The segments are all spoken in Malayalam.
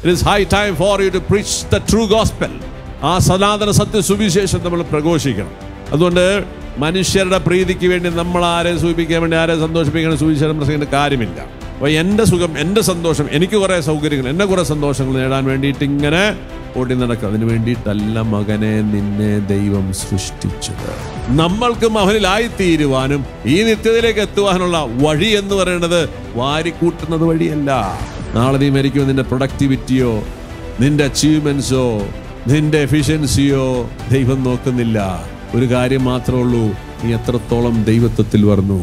It is high time for you to preach the true gospel ആ സനാതന സത്യ സുവിശേഷം നമ്മൾ പ്രഘോഷിക്കണം അതുകൊണ്ട് മനുഷ്യരുടെ പ്രീതിക്ക് വേണ്ടി നമ്മൾ ആരെ സൂചിപ്പിക്കാൻ വേണ്ടി ആരെ സന്തോഷിപ്പിക്കണം സുവിശേഷം പ്രസംഗിക്കേണ്ട കാര്യമില്ല അപ്പോൾ എൻ്റെ സുഖം എൻ്റെ സന്തോഷം എനിക്ക് കുറേ സൗകര്യങ്ങൾ എന്നെ കുറേ സന്തോഷങ്ങൾ നേടാൻ വേണ്ടിയിട്ട് ഇങ്ങനെ ഓടി നടക്കുക അതിന് വേണ്ടിയിട്ടല്ല മകനെ നിന്നെ ദൈവം സൃഷ്ടിച്ചത് നമ്മൾക്കും അവനിലായിത്തീരുവാനും ഈ നിത്യതയിലേക്ക് എത്തുവാനുള്ള വഴി എന്ന് പറയുന്നത് വാരിക്കൂട്ടുന്നത് വഴിയല്ല നാളെ നീ മരിക്കുമ്പോൾ നിന്റെ പ്രൊഡക്ടിവിറ്റിയോ നിന്റെ അച്ചീവ്മെന്റ്സോ നിന്റെ എഫിഷ്യൻസിയോ ദൈവം നോക്കുന്നില്ല ഒരു കാര്യം മാത്രമേ ഉള്ളൂ നീ എത്രത്തോളം ദൈവത്വത്തിൽ വർന്നു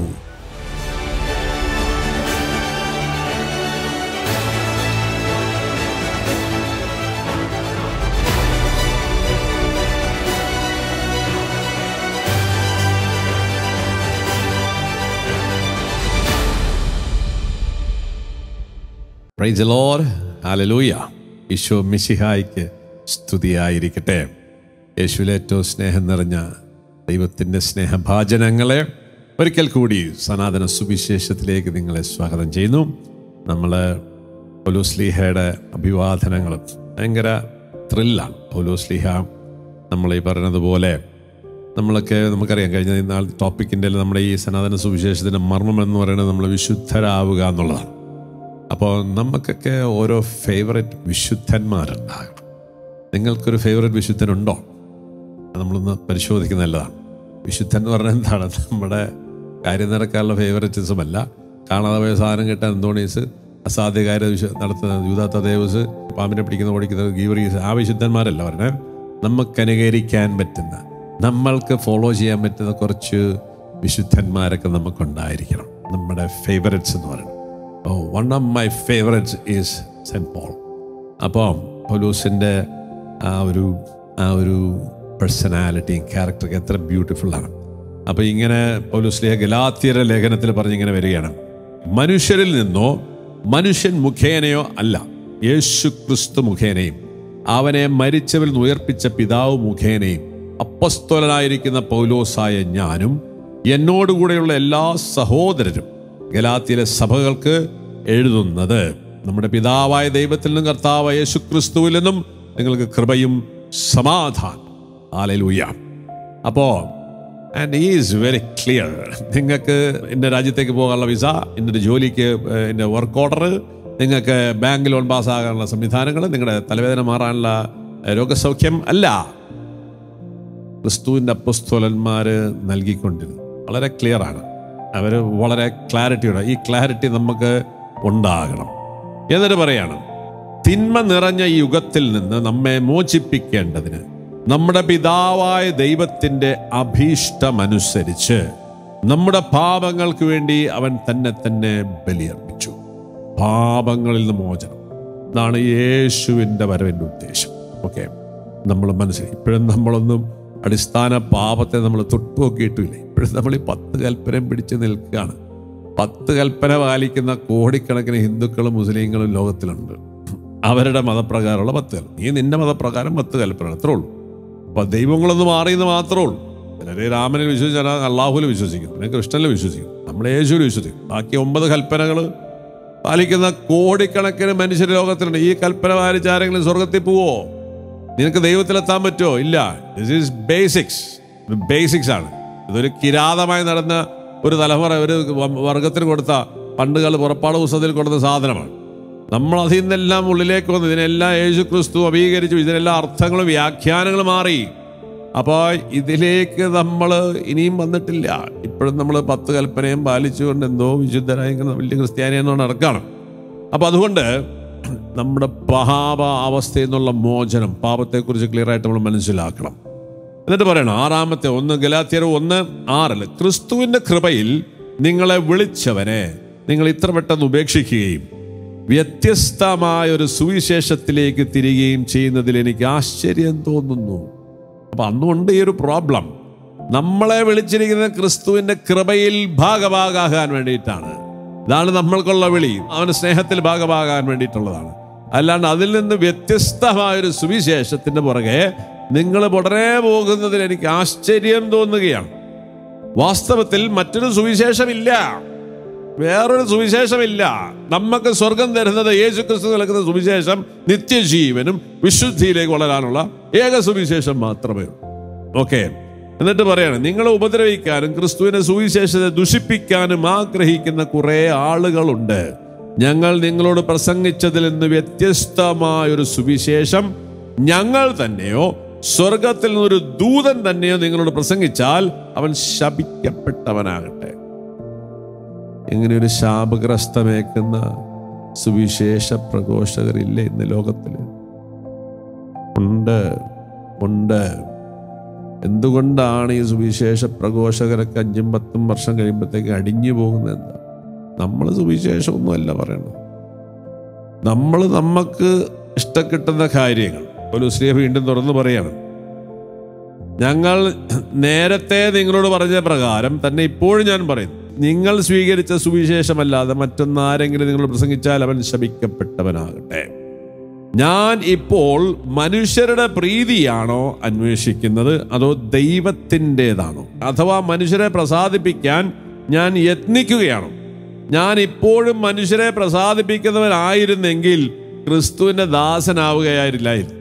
പ്രൈസ് ലോർഡ് ഹല്ലേലൂയ ഈശോ മിശിഹായിക്ക് സ്തുതിയായിരിക്കട്ടെ യേശുവിൽ ഏറ്റവും സ്നേഹം നിറഞ്ഞ ദൈവത്തിൻ്റെ സ്നേഹഭാജനങ്ങളെ ഒരിക്കൽ കൂടി സനാതന സുവിശേഷത്തിലേക്ക് നിങ്ങളെ സ്വാഗതം ചെയ്യുന്നു നമ്മൾ പൗലോസ്ലീഹയുടെ അഭിവാദനങ്ങൾ ഭയങ്കര ത്രില്ലാണ് പൗലോസ്ലീഹ നമ്മൾ ഈ പറയുന്നതുപോലെ നമ്മളൊക്കെ നമുക്കറിയാം കഴിഞ്ഞ നാൾ ടോപ്പിക്കിൻ്റെ നമ്മുടെ ഈ സനാതന സുവിശേഷത്തിൻ്റെ മർമ്മം എന്ന് പറയുന്നത് നമ്മൾ വിശുദ്ധരാവുക എന്നുള്ളതാണ് അപ്പോൾ നമുക്കൊക്കെ ഓരോ ഫേവററ്റ് വിശുദ്ധന്മാരുണ്ടാകണം നിങ്ങൾക്കൊരു ഫേവററ്റ് വിശുദ്ധനുണ്ടോ അത് നമ്മളൊന്ന് പരിശോധിക്കുന്നത് നല്ലതാണ് വിശുദ്ധൻ എന്ന് പറഞ്ഞാൽ എന്താണ് നമ്മുടെ കാര്യം നടക്കാനുള്ള ഫേവററ്റിസം അല്ല കാണാതെ പോയ സാധനം കിട്ടാൻ എന്തോണീസ് അസാധ്യകാര്യ വിശു നടത്തുന്ന യൂതാത്ത ദേവസ് പാമ്പിനെ പിടിക്കുന്ന ഓടിക്കുന്ന ഗീവറീസ് ആ വിശുദ്ധന്മാരല്ല പറഞ്ഞേ നമുക്ക് അനുകരിക്കാൻ പറ്റുന്ന നമ്മൾക്ക് ഫോളോ ചെയ്യാൻ പറ്റുന്ന കുറച്ച് വിശുദ്ധന്മാരൊക്കെ നമുക്കുണ്ടായിരിക്കണം നമ്മുടെ ഫേവററ്റ്സ് എന്ന് പറയുന്നത് oh one of my favourites is saint Paul അപ്പോൾ പൗലൂസിൻ്റെ ആ ഒരു ആ ഒരു പേഴ്സണാലിറ്റിയും ക്യാരക്ടറൊക്കെ എത്ര ബ്യൂട്ടിഫുള്ളാണ് അപ്പോൾ ഇങ്ങനെ പൗലൂസ്ലിയ ഗലാത്തിയര ലേഖനത്തിൽ പറഞ്ഞിങ്ങനെ വരികയാണ് മനുഷ്യരിൽ നിന്നോ മനുഷ്യൻ മുഖേനയോ അല്ല യേശു ക്രിസ്തു മുഖേനയും അവനെ മരിച്ചവരിൽ നിന്ന് ഉയർപ്പിച്ച പിതാവ് മുഖേനയും അപ്പസ്തോലനായിരിക്കുന്ന പൗലോസായ ഞാനും എന്നോടുകൂടെയുള്ള എല്ലാ സഹോദരരും ഗലാത്തിയിലെ സഭകൾക്ക് എഴുതുന്നത് നമ്മുടെ പിതാവായ ദൈവത്തിൽ നിന്നും കർത്താവായ യേശു ക്രിസ്തുവിൽ നിന്നും നിങ്ങൾക്ക് കൃപയും സമാധാനം ആലലൂയ അപ്പോ ആൻഡ് ഈസ് വെരി ക്ലിയർ നിങ്ങൾക്ക് എൻ്റെ രാജ്യത്തേക്ക് പോകാനുള്ള വിസ എൻ്റെ ജോലിക്ക് ഏഹ്, എൻ്റെ വർക്ക് ഓർഡർ നിങ്ങൾക്ക് ബാങ്ക് ലോൺ പാസ്സാകാനുള്ള സംവിധാനങ്ങൾ നിങ്ങളുടെ തലവേദന മാറാനുള്ള ഏഹ്, രോഗസൗഖ്യം അല്ല ക്രിസ്തുവിൻ്റെ അപ്പസ്തോലന്മാർ നൽകിക്കൊണ്ടിരുന്നു വളരെ ക്ലിയർ ആണ് അവർ വളരെ ക്ലാരിറ്റിയോടെ ഈ ക്ലാരിറ്റി നമുക്ക് ഉണ്ടാകണം എന്നിട്ട് പറയാണ് തിന്മ നിറഞ്ഞ ഈ യുഗത്തിൽ നിന്ന് നമ്മെ മോചിപ്പിക്കേണ്ടതിന് നമ്മുടെ പിതാവായ ദൈവത്തിൻ്റെ അഭീഷ്ടമനുസരിച്ച് നമ്മുടെ പാപങ്ങൾക്ക് വേണ്ടി അവൻ തന്നെ തന്നെ ബലിയർപ്പിച്ചു പാപങ്ങളിൽ നിന്ന് മോചനം ഇതാണ് യേശുവിൻ്റെ വരവിൻ്റെ ഉദ്ദേശം ഓക്കെ നമ്മൾ മനസ്സിലായി ഇപ്പോഴും നമ്മളൊന്നും അടിസ്ഥാന പാപത്തെ നമ്മൾ തൊട്ടുനോക്കിയിട്ടില്ല ഇപ്പോഴും നമ്മൾ ഈ പത്ത് കൽപ്പനയും പിടിച്ച് നിൽക്കുകയാണ് പത്ത് കൽപ്പന പാലിക്കുന്ന കോടിക്കണക്കിന് ഹിന്ദുക്കളും മുസ്ലിങ്ങളും ലോകത്തിലുണ്ട് അവരുടെ മതപ്രകാരമുള്ള പത്ത് കൽപ്പന നീ നിന്റെ മതപ്രകാരം പത്ത് കൽപ്പന അത്രേ ഉള്ളൂ അപ്പൊ ദൈവങ്ങളൊന്ന് മാറിയെന്ന് മാത്രമേ ഉള്ളൂ ചിലര് രാമനിൽ വിശ്വസിച്ചാൽ അള്ളാഹുവിൽ വിശ്വസിക്കും പിന്നെ കൃഷ്ണനിൽ വിശ്വസിക്കും നമ്മൾ യേശുവിൽ വിശ്വസിക്കും ബാക്കി ഒമ്പത് കൽപ്പനകൾ പാലിക്കുന്ന കോടിക്കണക്കിന് മനുഷ്യർ ലോകത്തിലുണ്ട് ഈ കൽപ്പന പാലിച്ച് ആരെങ്കിലും സ്വർഗത്തിൽ പോവോ നിനക്ക് ദൈവത്തിലെത്താൻ പറ്റുമോ ഇല്ല ദിസ് ഈസ് ബേസിക്സ് ബേസിക്സ് ആണ് ഇതൊരു കിരാതമായി നടന്ന ഒരു തലമുറ ഒരു വ- വർഗത്തിന് കൊടുത്ത പണ്ടുകാല പുറപ്പാട് പുസ്തകത്തിൽ കൊടുത്ത സാധനമാണ് നമ്മൾ അതിൽ നിന്നെല്ലാം ഉള്ളിലേക്ക് വന്നു ഇതിനെല്ലാം യേശു ക്രിസ്തു അപീകരിച്ചു ഇതിനെല്ലാം അർത്ഥങ്ങളും വ്യാഖ്യാനങ്ങളും മാറി അപ്പോൾ ഇതിലേക്ക് നമ്മൾ ഇനിയും വന്നിട്ടില്ല ഇപ്പോഴും നമ്മൾ പത്ത് കൽപ്പനയും പാലിച്ചുകൊണ്ട് എന്തോ വിശുദ്ധരായ വലിയ ക്രിസ്ത്യാനിയെന്നോ നടക്കുകയാണ് അപ്പോൾ അതുകൊണ്ട് നമ്മുടെ പാപ അവസ്ഥയിൽ നിന്നുള്ള മോചനം പാപത്തെക്കുറിച്ച് ക്ലിയർ ആയിട്ട് നമ്മൾ മനസ്സിലാക്കണം എന്നിട്ട് പറയണം ആറാമത്തെ ഒന്ന് ഗലാത്യർ ഒന്ന് ആറില് ക്രിസ്തുവിന്റെ കൃപയിൽ നിങ്ങളെ വിളിച്ചവനെ നിങ്ങൾ ഇത്ര പെട്ടെന്ന് ഉപേക്ഷിക്കുകയും വ്യത്യസ്തമായ ഒരു സുവിശേഷത്തിലേക്ക് തിരികുകയും ചെയ്യുന്നതിൽ എനിക്ക് ആശ്ചര്യം തോന്നുന്നു അപ്പൊ അന്നുണ്ട് ഈ ഒരു പ്രോബ്ലം നമ്മളെ വിളിച്ചിരിക്കുന്നത് ക്രിസ്തുവിന്റെ കൃപയിൽ ഭാഗഭാഗാകാൻ വേണ്ടിയിട്ടാണ് ഇതാണ് നമ്മൾക്കുള്ള വിളി അവന് സ്നേഹത്തിൽ ഭാഗഭാഗാൻ വേണ്ടിയിട്ടുള്ളതാണ് അല്ലാണ്ട് അതിൽ നിന്ന് വ്യത്യസ്തമായ ഒരു സുവിശേഷത്തിന്റെ പുറകെ നിങ്ങൾ ഉടനെ പോകുന്നതിൽ എനിക്ക് ആശ്ചര്യം തോന്നുകയാണ് വാസ്തവത്തിൽ മറ്റൊരു സുവിശേഷമില്ല വേറൊരു സുവിശേഷമില്ല നമുക്ക് സ്വർഗം തരുന്നത് യേശു ക്രിസ്തു നൽകുന്ന സുവിശേഷം നിത്യജീവനും വിശുദ്ധിയിലേക്ക് വളരാനുള്ള ഏക സുവിശേഷം മാത്രമേ ഉള്ളൂ ഓക്കെ എന്നിട്ട് പറയാണ് നിങ്ങളെ ഉപദ്രവിക്കാനും ക്രിസ്തുവിനെ സുവിശേഷത്തെ ദുഷിപ്പിക്കാനും ആഗ്രഹിക്കുന്ന കുറെ ആളുകളുണ്ട് ഞങ്ങൾ നിങ്ങളോട് പ്രസംഗിച്ചതിൽ നിന്ന് വ്യത്യസ്തമായ ഒരു സുവിശേഷം ഞങ്ങൾ തന്നെയോ സ്വർഗത്തിൽ നിന്നൊരു ദൂതൻ തന്നെയോ നിങ്ങളോട് പ്രസംഗിച്ചാൽ അവൻ ശപിക്കപ്പെട്ടവനാകട്ടെ ഇങ്ങനെ ഒരു ശാപഗ്രസ്തമേക്കുന്ന സുവിശേഷ പ്രഘോഷകരില്ല ഇന്ന് ലോകത്തിൽ ഉണ്ട് ഉണ്ട് എന്തുകൊണ്ടാണ് ഈ സുവിശേഷ പ്രഘോഷകരൊക്കെ അഞ്ചും പത്തും വർഷം കഴിയുമ്പോഴത്തേക്ക് അടിഞ്ഞു പോകുന്നത് എന്താ നമ്മൾ സുവിശേഷമൊന്നുമല്ല പറയണത് നമ്മൾ നമുക്ക് ഇഷ്ടക്കിട്ടുന്ന കാര്യങ്ങൾ ഒരു സ്ത്രീ വീണ്ടും തുറന്നു പറയാണ് ഞങ്ങൾ നേരത്തെ നിങ്ങളോട് പറഞ്ഞ പ്രകാരം തന്നെ ഇപ്പോഴും ഞാൻ പറയുന്നു നിങ്ങൾ സ്വീകരിച്ച സുവിശേഷമല്ലാതെ മറ്റൊന്നാരെങ്കിലും നിങ്ങൾ പ്രസംഗിച്ചാൽ അവൻ ശപിക്കപ്പെട്ടവനാകട്ടെ ഞാൻ ഇപ്പോൾ മനുഷ്യരുടെ പ്രീതിയാണോ അന്വേഷിക്കുന്നത് അതോ ദൈവത്തിൻ്റെതാണോ അഥവാ മനുഷ്യരെ പ്രസാദിപ്പിക്കാൻ ഞാൻ യത്നിക്കുകയാണോ ഞാൻ ഇപ്പോഴും മനുഷ്യരെ പ്രസാദിപ്പിക്കുന്നവനായിരുന്നെങ്കിൽ ക്രിസ്തുവിന്റെ ദാസനാവുകയായിരില്ലായിരുന്നു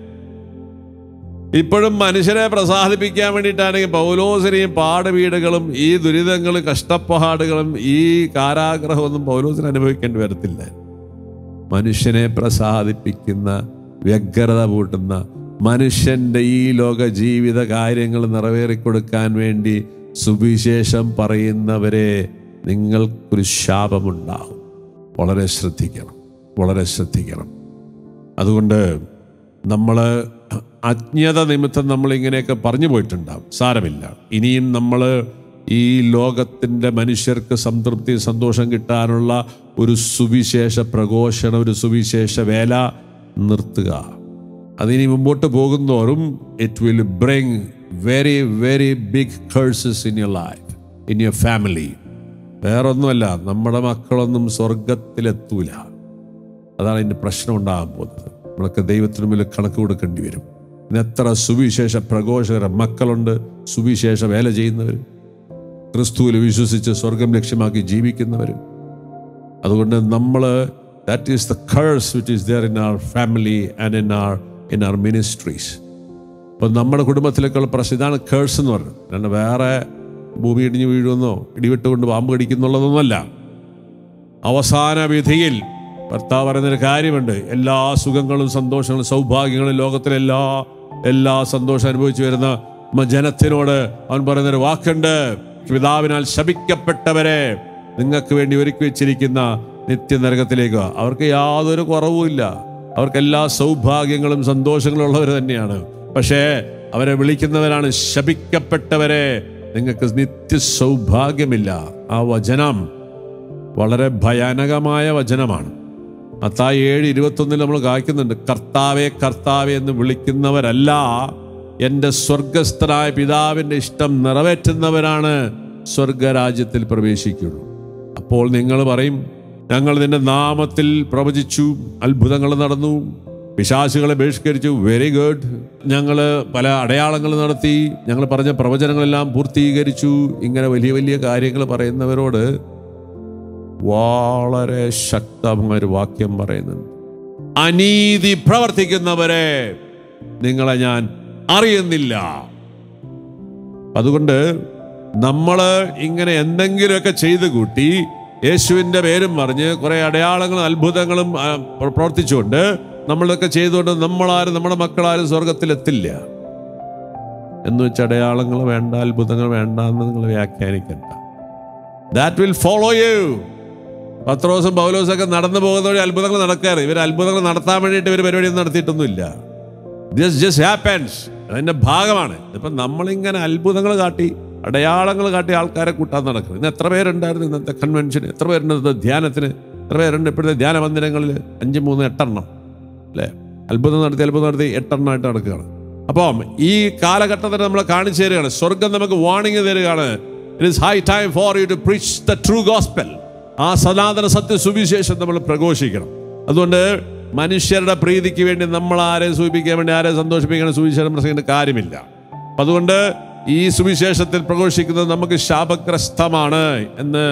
ഇപ്പോഴും മനുഷ്യരെ പ്രസാദിപ്പിക്കാൻ വേണ്ടിയിട്ടാണെങ്കിൽ പൗലോസിനെയും പാടുവീടുകളും ഈ ദുരിതങ്ങളും കഷ്ടപ്പാടുകളും ഈ കാരാഗ്രഹമൊന്നും പൗലോസിന് അനുഭവിക്കേണ്ടി വരത്തില്ല മനുഷ്യനെ പ്രസാദിപ്പിക്കുന്ന വ്യഗ്രത പൂട്ടുന്ന മനുഷ്യന്റെ ഈ ലോക ജീവിത കാര്യങ്ങൾ നിറവേറിക്കൊടുക്കാൻ വേണ്ടി സുവിശേഷം പറയുന്നവരെ നിങ്ങൾക്കൊരു ശാപമുണ്ടാകും വളരെ ശ്രദ്ധിക്കണം വളരെ ശ്രദ്ധിക്കണം അതുകൊണ്ട് നമ്മൾ അജ്ഞത നിമിത്തം നമ്മൾ ഇങ്ങനെയൊക്കെ പറഞ്ഞു പോയിട്ടുണ്ടാവും സാരമില്ല ഇനിയും നമ്മൾ ഈ ലോകത്തിൻ്റെ മനുഷ്യർക്ക് സംതൃപ്തി സന്തോഷം കിട്ടാനുള്ള ഒരു സുവിശേഷ പ്രഘോഷണം ഒരു സുവിശേഷ വേല നിർത്തുക അതിനി മുമ്പോട്ട് പോകുന്നോറും it will bring very very big curses in your life in your family വേറൊന്നുമല്ല നമ്മുടെ മക്കളൊന്നും സ്വർഗത്തിലെത്തൂല അതാണ് അതിൻ്റെ പ്രശ്നം ഉണ്ടാകാൻ പോകുന്നത് നമ്മളൊക്കെ ദൈവത്തിന് മുന്നിൽ കണക്ക് കൊടുക്കേണ്ടി വരും ഇന്ന് എത്ര സുവിശേഷ പ്രഘോഷകര മക്കളുണ്ട് സുവിശേഷ വേല ചെയ്യുന്നവർ ക്രിസ്തുവിൽ വിശ്വസിച്ച് സ്വർഗം ലക്ഷ്യമാക്കി ജീവിക്കുന്നവർ അതുകൊണ്ട് നമ്മൾ that is the curse which is there in our family and in our in our ministries അപ്പം നമ്മുടെ കുടുംബത്തിലേക്കുള്ള പ്രശ്നം ഇതാണ് കേഴ്സ് എന്ന് പറയുന്നത് അല്ലാണ്ട് വേറെ ഭൂമി ഇടിഞ്ഞു വീഴുമെന്നോ ഇടിവിട്ടുകൊണ്ട് പാമ്പ് കടിക്കുന്നുള്ളതൊന്നുമല്ല അവസാന വിധിയിൽ ഭർത്താവ് പറയുന്നൊരു കാര്യമുണ്ട് എല്ലാ സുഖങ്ങളും സന്തോഷങ്ങളും സൗഭാഗ്യങ്ങളും ലോകത്തിലെ എല്ലാ എല്ലാ സന്തോഷം അനുഭവിച്ചു വരുന്ന മ- ജനത്തിനോട് അവൻ പറയുന്നൊരു വാക്കുണ്ട് പിതാവിനാൽ ശപിക്കപ്പെട്ടവരെ നിങ്ങൾക്ക് വേണ്ടി ഒരുക്കി വെച്ചിരിക്കുന്ന നിത്യനരകത്തിലേക്ക് അവർക്ക് യാതൊരു കുറവുമില്ല അവർക്ക് എല്ലാ സൗഭാഗ്യങ്ങളും സന്തോഷങ്ങളും ഉള്ളവർ തന്നെയാണ് പക്ഷേ അവരെ വിളിക്കുന്നവരാണ് ശപിക്കപ്പെട്ടവരെ നിങ്ങൾക്ക് നിത്യ സൗഭാഗ്യമില്ല ആ വചനം വളരെ ഭയാനകമായ വചനമാണ് അത്തായി ഏഴ് ഇരുപത്തൊന്നിൽ നമ്മൾ കായ്ക്കുന്നുണ്ട് കർത്താവെ കർത്താവെ എന്ന് വിളിക്കുന്നവരല്ല എൻ്റെ സ്വർഗസ്ഥനായ പിതാവിൻ്റെ ഇഷ്ടം നിറവേറ്റുന്നവരാണ് സ്വർഗരാജ്യത്തിൽ പ്രവേശിക്കുള്ളൂ അപ്പോൾ നിങ്ങൾ പറയും ഞങ്ങൾ നിന്റെ നാമത്തിൽ പ്രവചിച്ചു അത്ഭുതങ്ങൾ നടന്നു പിശാചുകളെ ബഹിഷ്കരിച്ചു വെരി ഗുഡ് ഞങ്ങൾ പല അടയാളങ്ങൾ നടത്തി ഞങ്ങൾ പറഞ്ഞ പ്രവചനങ്ങളെല്ലാം പൂർത്തീകരിച്ചു ഇങ്ങനെ വലിയ വലിയ കാര്യങ്ങൾ പറയുന്നവരോട് വളരെ ശക്തമായ ഒരു വാക്യം പറയുന്നുണ്ട് അനീതി പ്രവർത്തിക്കുന്നവരെ നിങ്ങളെ ഞാൻ അറിയുന്നില്ല അതുകൊണ്ട് നമ്മൾ ഇങ്ങനെ എന്തെങ്കിലുമൊക്കെ ചെയ്തു കൂട്ടി യേശുവിൻ്റെ പേരും പറഞ്ഞ് കുറെ അടയാളങ്ങളും അത്ഭുതങ്ങളും ആ, പ്ര- പ്രവർത്തിച്ചുകൊണ്ട് നമ്മളൊക്കെ ചെയ്തുകൊണ്ട് നമ്മളാരും നമ്മുടെ മക്കളാരും സ്വർഗത്തിലെത്തില്ല എന്ന് വെച്ച് അടയാളങ്ങൾ വേണ്ട അത്ഭുതങ്ങൾ വേണ്ട എന്ന് നിങ്ങൾ വ്യാഖ്യാനിക്കണ്ട ദാറ്റ് വിൽ ഫോളോ യു പത്രോസും പൗലോസും ഒക്കെ നടന്നു പോകുന്ന വഴി അത്ഭുതങ്ങൾ നടക്കാറ് ഇവർ അത്ഭുതങ്ങൾ നടത്താൻ വേണ്ടിയിട്ട് ഇവർ പരിപാടിയൊന്നും നടത്തിയിട്ടൊന്നുമില്ല ദിസ് ജസ്റ്റ് ഹാപ്പൻസ് അതിന്റെ ഭാഗമാണ് ഇപ്പം നമ്മളിങ്ങനെ അത്ഭുതങ്ങൾ കാട്ടി അടയാളങ്ങൾ കാട്ടി ആൾക്കാരെ കൂട്ടാൻ നടക്കുന്നത് ഇന്ന് എത്ര പേരുണ്ടായിരുന്നു ഇന്നത്തെ കൺവെൻഷന് എത്ര പേരുണ്ട് ഇന്നത്തെ ധ്യാനത്തിന് എത്ര പേരുണ്ട് ഇപ്പോഴത്തെ ധ്യാന മന്ദിരങ്ങളിൽ അഞ്ച് മൂന്ന് എട്ടെണ്ണം അല്ലേ അത്ഭുതം നടത്തി അത്ഭുതം നടത്തി എട്ടെണ്ണമായിട്ട് നടക്കുകയാണ് അപ്പം ഈ കാലഘട്ടത്തിൽ നമ്മൾ കാണിച്ചു തരികയാണ് സ്വർഗം നമുക്ക് വാണിംഗ് തരികയാണ് it is high time for you to preach the true gospel ആ സനാതന സത്യ സുവിശേഷം നമ്മൾ പ്രഘോഷിക്കണം അതുകൊണ്ട് മനുഷ്യരുടെ പ്രീതിക്ക് വേണ്ടി നമ്മൾ ആരെ സൂചിപ്പിക്കാൻ വേണ്ടി ആരെ സന്തോഷിപ്പിക്കണം സുവിശേഷം പ്രസംഗിക്കേണ്ട കാര്യമില്ല അപ്പൊ അതുകൊണ്ട് ഈ സുവിശേഷത്തിൽ പ്രഘോഷിക്കുന്നത് നമുക്ക് ശാപഗ്രസ്തമാണ് എന്ന്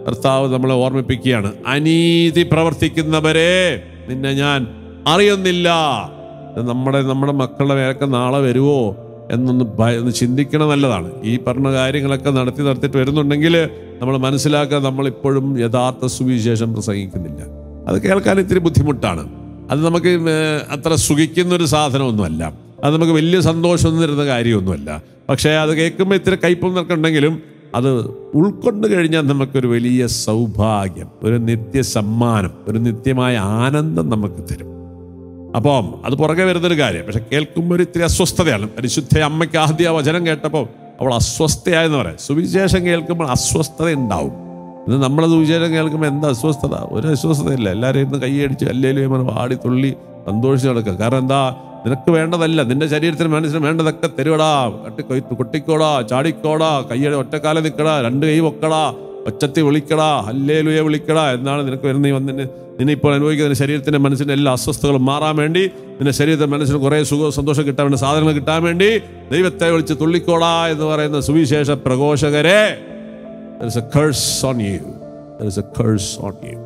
കർത്താവ് നമ്മളെ ഓർമ്മിപ്പിക്കുകയാണ് അനീതി പ്രവർത്തിക്കുന്നവരെ നിന്നെ ഞാൻ അറിയുന്നില്ല ഇത് നമ്മുടെ നമ്മുടെ മക്കളുടെ മേലൊക്കെ നാളെ വരുമോ എന്നൊന്ന് ഭയ ഒന്ന് ചിന്തിക്കണം നല്ലതാണ് ഈ പറഞ്ഞ കാര്യങ്ങളൊക്കെ നടത്തി നടത്തിയിട്ട് വരുന്നുണ്ടെങ്കിൽ നമ്മൾ മനസ്സിലാക്കുക നമ്മളിപ്പോഴും യഥാർത്ഥ സുവിശേഷം പ്രസംഗിക്കുന്നില്ല അത് കേൾക്കാൻ ഇത്തിരി ബുദ്ധിമുട്ടാണ് അത് നമുക്ക് ഏർ, അത്ര സുഖിക്കുന്ന ഒരു സാധനമൊന്നുമല്ല അത് നമുക്ക് വലിയ സന്തോഷമൊന്നും തരുന്ന കാര്യമൊന്നുമല്ല പക്ഷേ അത് കേൾക്കുമ്പോൾ ഇത്തിരി കയ്പും നിന്നൊക്കെ ഉണ്ടെങ്കിലും അത് ഉൾക്കൊണ്ട് കഴിഞ്ഞാൽ നമുക്കൊരു വലിയ സൗഭാഗ്യം ഒരു നിത്യ സമ്മാനം ഒരു നിത്യമായ ആനന്ദം നമുക്ക് തരും അപ്പം അത് പുറകെ വരുന്നൊരു കാര്യം പക്ഷെ കേൾക്കുമ്പോൾ ഒരു ഇത്തിരി അസ്വസ്ഥതയാണ് പരിശുദ്ധ അമ്മയ്ക്ക് ആദ്യ ആ വചനം കേട്ടപ്പോൾ അവൾ അസ്വസ്ഥയായെന്ന് പറയാം സുവിശേഷം കേൾക്കുമ്പോൾ അസ്വസ്ഥത ഉണ്ടാവും ഇത് നമ്മളെ സുവിശേഷം കേൾക്കുമ്പോൾ എന്താ അസ്വസ്ഥത ഒരു അസ്വസ്ഥതയില്ല എല്ലാവരും ഇരുന്ന് കൈയടിച്ച് അല്ലേലും നമ്മൾ വാടി തുള്ളി സന്തോഷിച്ച് നടക്കുക കാരണം എന്താ നിനക്ക് വേണ്ടതല്ല നിന്റെ ശരീരത്തിന് മനസ്സിന് വേണ്ടതൊക്കെ തരുവടാ കട്ടി കൊയ്- കൊട്ടിക്കോടാ ചാടിക്കോടാ കൈയുടെ ഒറ്റക്കാലം നിൽക്കടാ രണ്ട് കൈ വെക്കടാ ഒച്ചത്തി വിളിക്കടാ ഹല്ലേലുയെ വിളിക്കടാ എന്നാണ് നിനക്ക് വരുന്ന ഈ വന്നിന് നിന്നെ ഇപ്പോൾ അനുഭവിക്കുന്ന നിന്റെ ശരീരത്തിന്റെ മനസ്സിന്റെ എല്ലാ അസ്വസ്ഥകളും മാറാൻ വേണ്ടി നിന്റെ ശരീരത്തിന്റെ മനസ്സിന് കുറേ സുഖവും സന്തോഷം കിട്ടാൻ വേണ്ടി സാധനങ്ങൾ കിട്ടാൻ വേണ്ടി ദൈവത്തെ വിളിച്ച് തുള്ളിക്കോടാ എന്ന് പറയുന്ന സുവിശേഷ പ്രഘോഷകരെ There is a curse on you. There is a curse on you.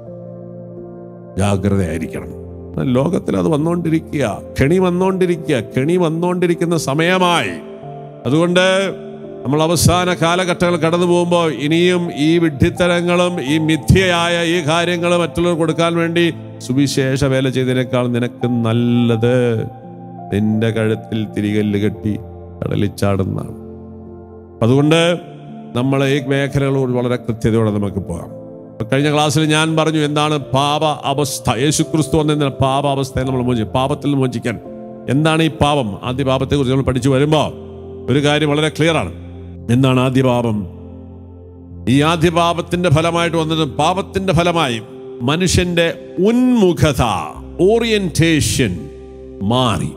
ജാഗ്രതയായിരിക്കണം ലോകത്തിൽ അത് വന്നുകൊണ്ടിരിക്കുക കെണി വന്നുകൊണ്ടിരിക്കുക കെണി വന്നുകൊണ്ടിരിക്കുന്ന സമയമായി അതുകൊണ്ട് നമ്മൾ അവസാന കാലഘട്ടങ്ങൾ കടന്നു പോകുമ്പോൾ ഇനിയും ഈ വിഡ്ഢിത്തരങ്ങളും ഈ മിഥ്യയായ ഈ കാര്യങ്ങൾ മറ്റുള്ളവർ കൊടുക്കാൻ വേണ്ടി സുവിശേഷ വേല ചെയ്തതിനേക്കാൾ നിനക്ക് നല്ലത് നിന്റെ കഴുത്തിൽ തിരികല്ല് കെട്ടി കടലിൽ ചാടുന്നതാണ് അതുകൊണ്ട് നമ്മൾ ഈ മേഖലകളോട് വളരെ കൃത്യതയോടെ നമുക്ക് പോകാം കഴിഞ്ഞ ക്ലാസ്സിൽ ഞാൻ പറഞ്ഞു എന്താണ് പാപ അവസ്ഥ യേശു ക്രിസ്തു എന്ന പാപ അവസ്ഥയെ നമ്മൾ മോചിക്കും പാപത്തിൽ നിന്ന് മോചിക്കാൻ എന്താണ് ഈ പാപം ആദ്യ പാപത്തെക്കുറിച്ച് നമ്മൾ പഠിച്ചു വരുമ്പോൾ ഒരു കാര്യം വളരെ ക്ലിയർ ആണ് എന്താണ് ആദ്യ പാപം ഈ ആദ്യ പാപത്തിന്റെ ഫലമായിട്ട് വന്നത് പാപത്തിന്റെ ഫലമായി മനുഷ്യന്റെ ഉന്മുഖത ഓറിയന്റേഷൻ മാറി